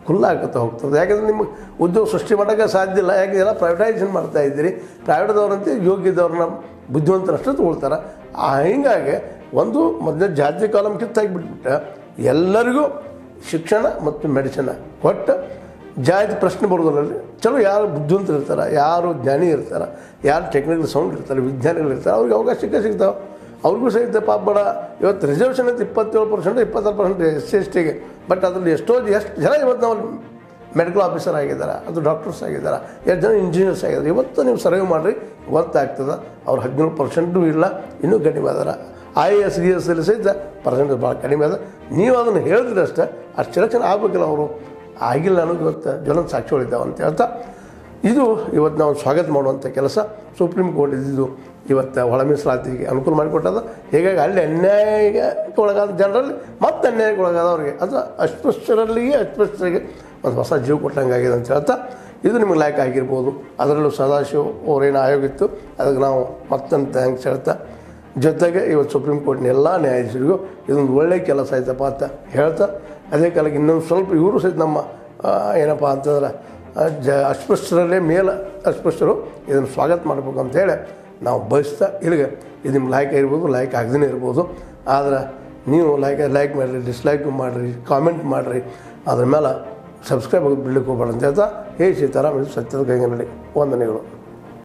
ಕುಲ್ಲಾಗುತ್ತಾ ಹೋಗ್ತದೆ ಯಾಕಂದರೆ ನಿಮಗೆ ಉದ್ಯೋಗ ಸೃಷ್ಟಿ ಮಾಡೋಕ್ಕೆ ಸಾಧ್ಯ ಇಲ್ಲ ಯಾಕೆ ಎಲ್ಲ ಪ್ರೈವೇಟೈಸೇಷನ್ ಮಾಡ್ತಾ ಇದ್ದೀರಿ ಪ್ರೈವೇಟ್ದವ್ರಂತೆ ಯೋಗ್ಯದವ್ರನ್ನ ಬುದ್ಧಿವಂತರಷ್ಟು ತೊಗೊಳ್ತಾರೆ ಆ ಹಿಂಗಾಗಿ ಒಂದು ಮೊದಲನೇ ಜಾತಿ ಕಾಲಮ್ ಕಿತ್ತಾಗಿಬಿಟ್ಬಿಟ್ಟು ಎಲ್ಲರಿಗೂ ಶಿಕ್ಷಣ ಮತ್ತು ಮೆಡಿಸಿನ್ ಕೊಟ್ಟು ಜಾತಿ ಪ್ರಶ್ನೆ ಬರೋದ್ರಲ್ಲಿ ಚಲೋ ಯಾರು ಬುದ್ಧಿವಂತರು ಇರ್ತಾರೆ ಯಾರು ಜ್ಞಾನಿ ಇರ್ತಾರೆ ಯಾರು ಟೆಕ್ನಿಕಲ್ ಸೌಂಡ್ ಇರ್ತಾರೆ ವಿಜ್ಞಾನಿಗಳು ಇರ್ತಾರೆ ಅವ್ರಿಗೆ ಅವಕಾಶ ಸಿಕ್ಕೇ ಸಿಗ್ತಾವೆ ಅವ್ರಿಗೂ ಸಹಿತ ಪಾಪ ಬಡ ಇವತ್ತು ರಿಸರ್ವೇಷನ್ ಅಂತ ಇಪ್ಪತ್ತೇಳು ಪರ್ಸೆಂಟ್ ಇಪ್ಪತ್ತಾರು ಪರ್ಸೆಂಟ್ ಎಸ್ ಸಿ ಎಸ್ ಟಿಗೆ ಬಟ್ ಅದ್ರಲ್ಲಿ ಎಷ್ಟೋ ಎಷ್ಟು ಜನ ಇವತ್ತು ನಾವು ಮೆಡಿಕಲ್ ಆಫೀಸರ್ ಆಗಿದ್ದಾರೆ ಅದು ಡಾಕ್ಟರ್ಸ್ ಆಗಿದ್ದಾರೆ ಎಷ್ಟು ಜನ ಇಂಜಿನಿಯರ್ಸ್ ಆಗಿದ್ದಾರೆ ಇವತ್ತು ನೀವು ಸರ್ವೆ ಮಾಡಿರಿ ಗೊತ್ತಾಗ್ತದೆ ಅವ್ರು ಹದಿನೇಳು ಪರ್ಸೆಂಟು ಇಲ್ಲ ಇನ್ನೂ ಕಡಿಮೆ ಅದಾರ ಐ ಎ ಎಸ್ ಗಿ ಎಸ್ ಅಲ್ಲಿ ಸಹಿತ ಪರ್ಸೆಂಟೇಜ್ ಭಾಳ ಕಡಿಮೆ ಅದ ನೀವು ಅದನ್ನು ಹೇಳಿದ್ರೆ ಅಷ್ಟೇ ಅಷ್ಟು ಸೆಲೆಕ್ಷನ್ ಆಗಬೇಕಲ್ಲ ಅವರು ಆಗಿಲ್ಲ ಅನ್ನೋದು ಇವತ್ತು ಜ್ವಲಂತ ಸಾಕ್ಷಿಗಳಿದ್ದಾವೆ ಅಂತ ಹೇಳ್ತಾ ಇದು ಇವತ್ತು ನಾವು ಸ್ವಾಗತ ಮಾಡುವಂಥ ಕೆಲಸ ಸುಪ್ರೀಂ ಕೋರ್ಟ್ ಇದ್ದಿದ್ದು ಇವತ್ತು ಒಳ ಮೀಸಲಾತಿಗೆ ಅನುಕೂಲ ಮಾಡಿಕೊಟ್ಟದ ಹೀಗಾಗಿ ಅಲ್ಲಿ ಅನ್ಯಾಯಕ್ಕೆ ಒಳಗಾದ ಜನರಲ್ಲಿ ಮತ್ತೆ ಅನ್ಯಾಯಕ್ಕೆ ಒಳಗಾದವ್ರಿಗೆ ಅದು ಅಸ್ಪೃಶ್ಯರಲ್ಲಿಯೇ ಅಸ್ಪೃಶ್ಯರಿಗೆ ಒಂದು ಹೊಸ ಜೀವ ಕೊಟ್ಟಂಗಾಗಿದೆ ಅಂತ ಹೇಳ್ತಾ ಇದು ನಿಮಗೆ ಲೈಕ್ ಆಗಿರ್ಬೋದು ಅದರಲ್ಲೂ ಸದಾಶಿವ ಅವ್ರೇನು ಆಯೋಗ ಇತ್ತು ಅದಕ್ಕೆ ನಾವು ಮತ್ತೊಂದು ಥ್ಯಾಂಕ್ಸ್ ಹೇಳ್ತಾ ಜೊತೆಗೆ ಇವತ್ತು ಸುಪ್ರೀಂ ಕೋರ್ಟ್ನ ಎಲ್ಲ ನ್ಯಾಯಾಧೀಶರಿಗೂ ಇದೊಂದು ಒಳ್ಳೆಯ ಕೆಲಸ ಆಯ್ತಪ್ಪ ಅಂತ ಹೇಳ್ತಾ ಅದೇ ಕಾಲಕ್ಕೆ ಇನ್ನೊಂದು ಸ್ವಲ್ಪ ಇವರು ಸಹಿತ ನಮ್ಮ ಆ, ಏನಪ್ಪ ಅಂತಂದ್ರೆ ಆ, ಜ ಅಸ್ಪೃಶ್ಯರಲ್ಲೇ ಮೇಲ ಅಸ್ಪೃಶ್ಯರು ಇದನ್ನು ಸ್ವಾಗತ ಮಾಡಬೇಕು ಅಂತೇಳಿ ನಾವು ಬಯಸ್ತಾ ಇಲ್ಲಿಗೆ ಇದು ನಿಮ್ಗೆ ಲೈಕ್ ಇರ್ಬೋದು ಲೈಕ್ ಆಗದೇ ಇರ್ಬೋದು ಆದ್ರೆ ನೀವು ಲೈಕ್ ಲೈಕ್ ಮಾಡಿರಿ ಡಿಸ್ಲೈಕ್ ಮಾಡಿರಿ ಕಾಮೆಂಟ್ ಮಾಡಿರಿ ಅದ್ರ ಮೇಲೆ ಸಬ್ಸ್ಕ್ರೈಬ್ ಆಗೋದು ಬಿಡ್ಲಿಕ್ಕೆ ಹೋಗ್ಬೇಡ ಅಂತ ಹೇಳ್ತಾ ಹೇ ಸೀತಾರಾಮ್ ಇದು ಸತ್ಯದ ಕೈಗೆ ನಡಿ ವಂದನೆಗಳು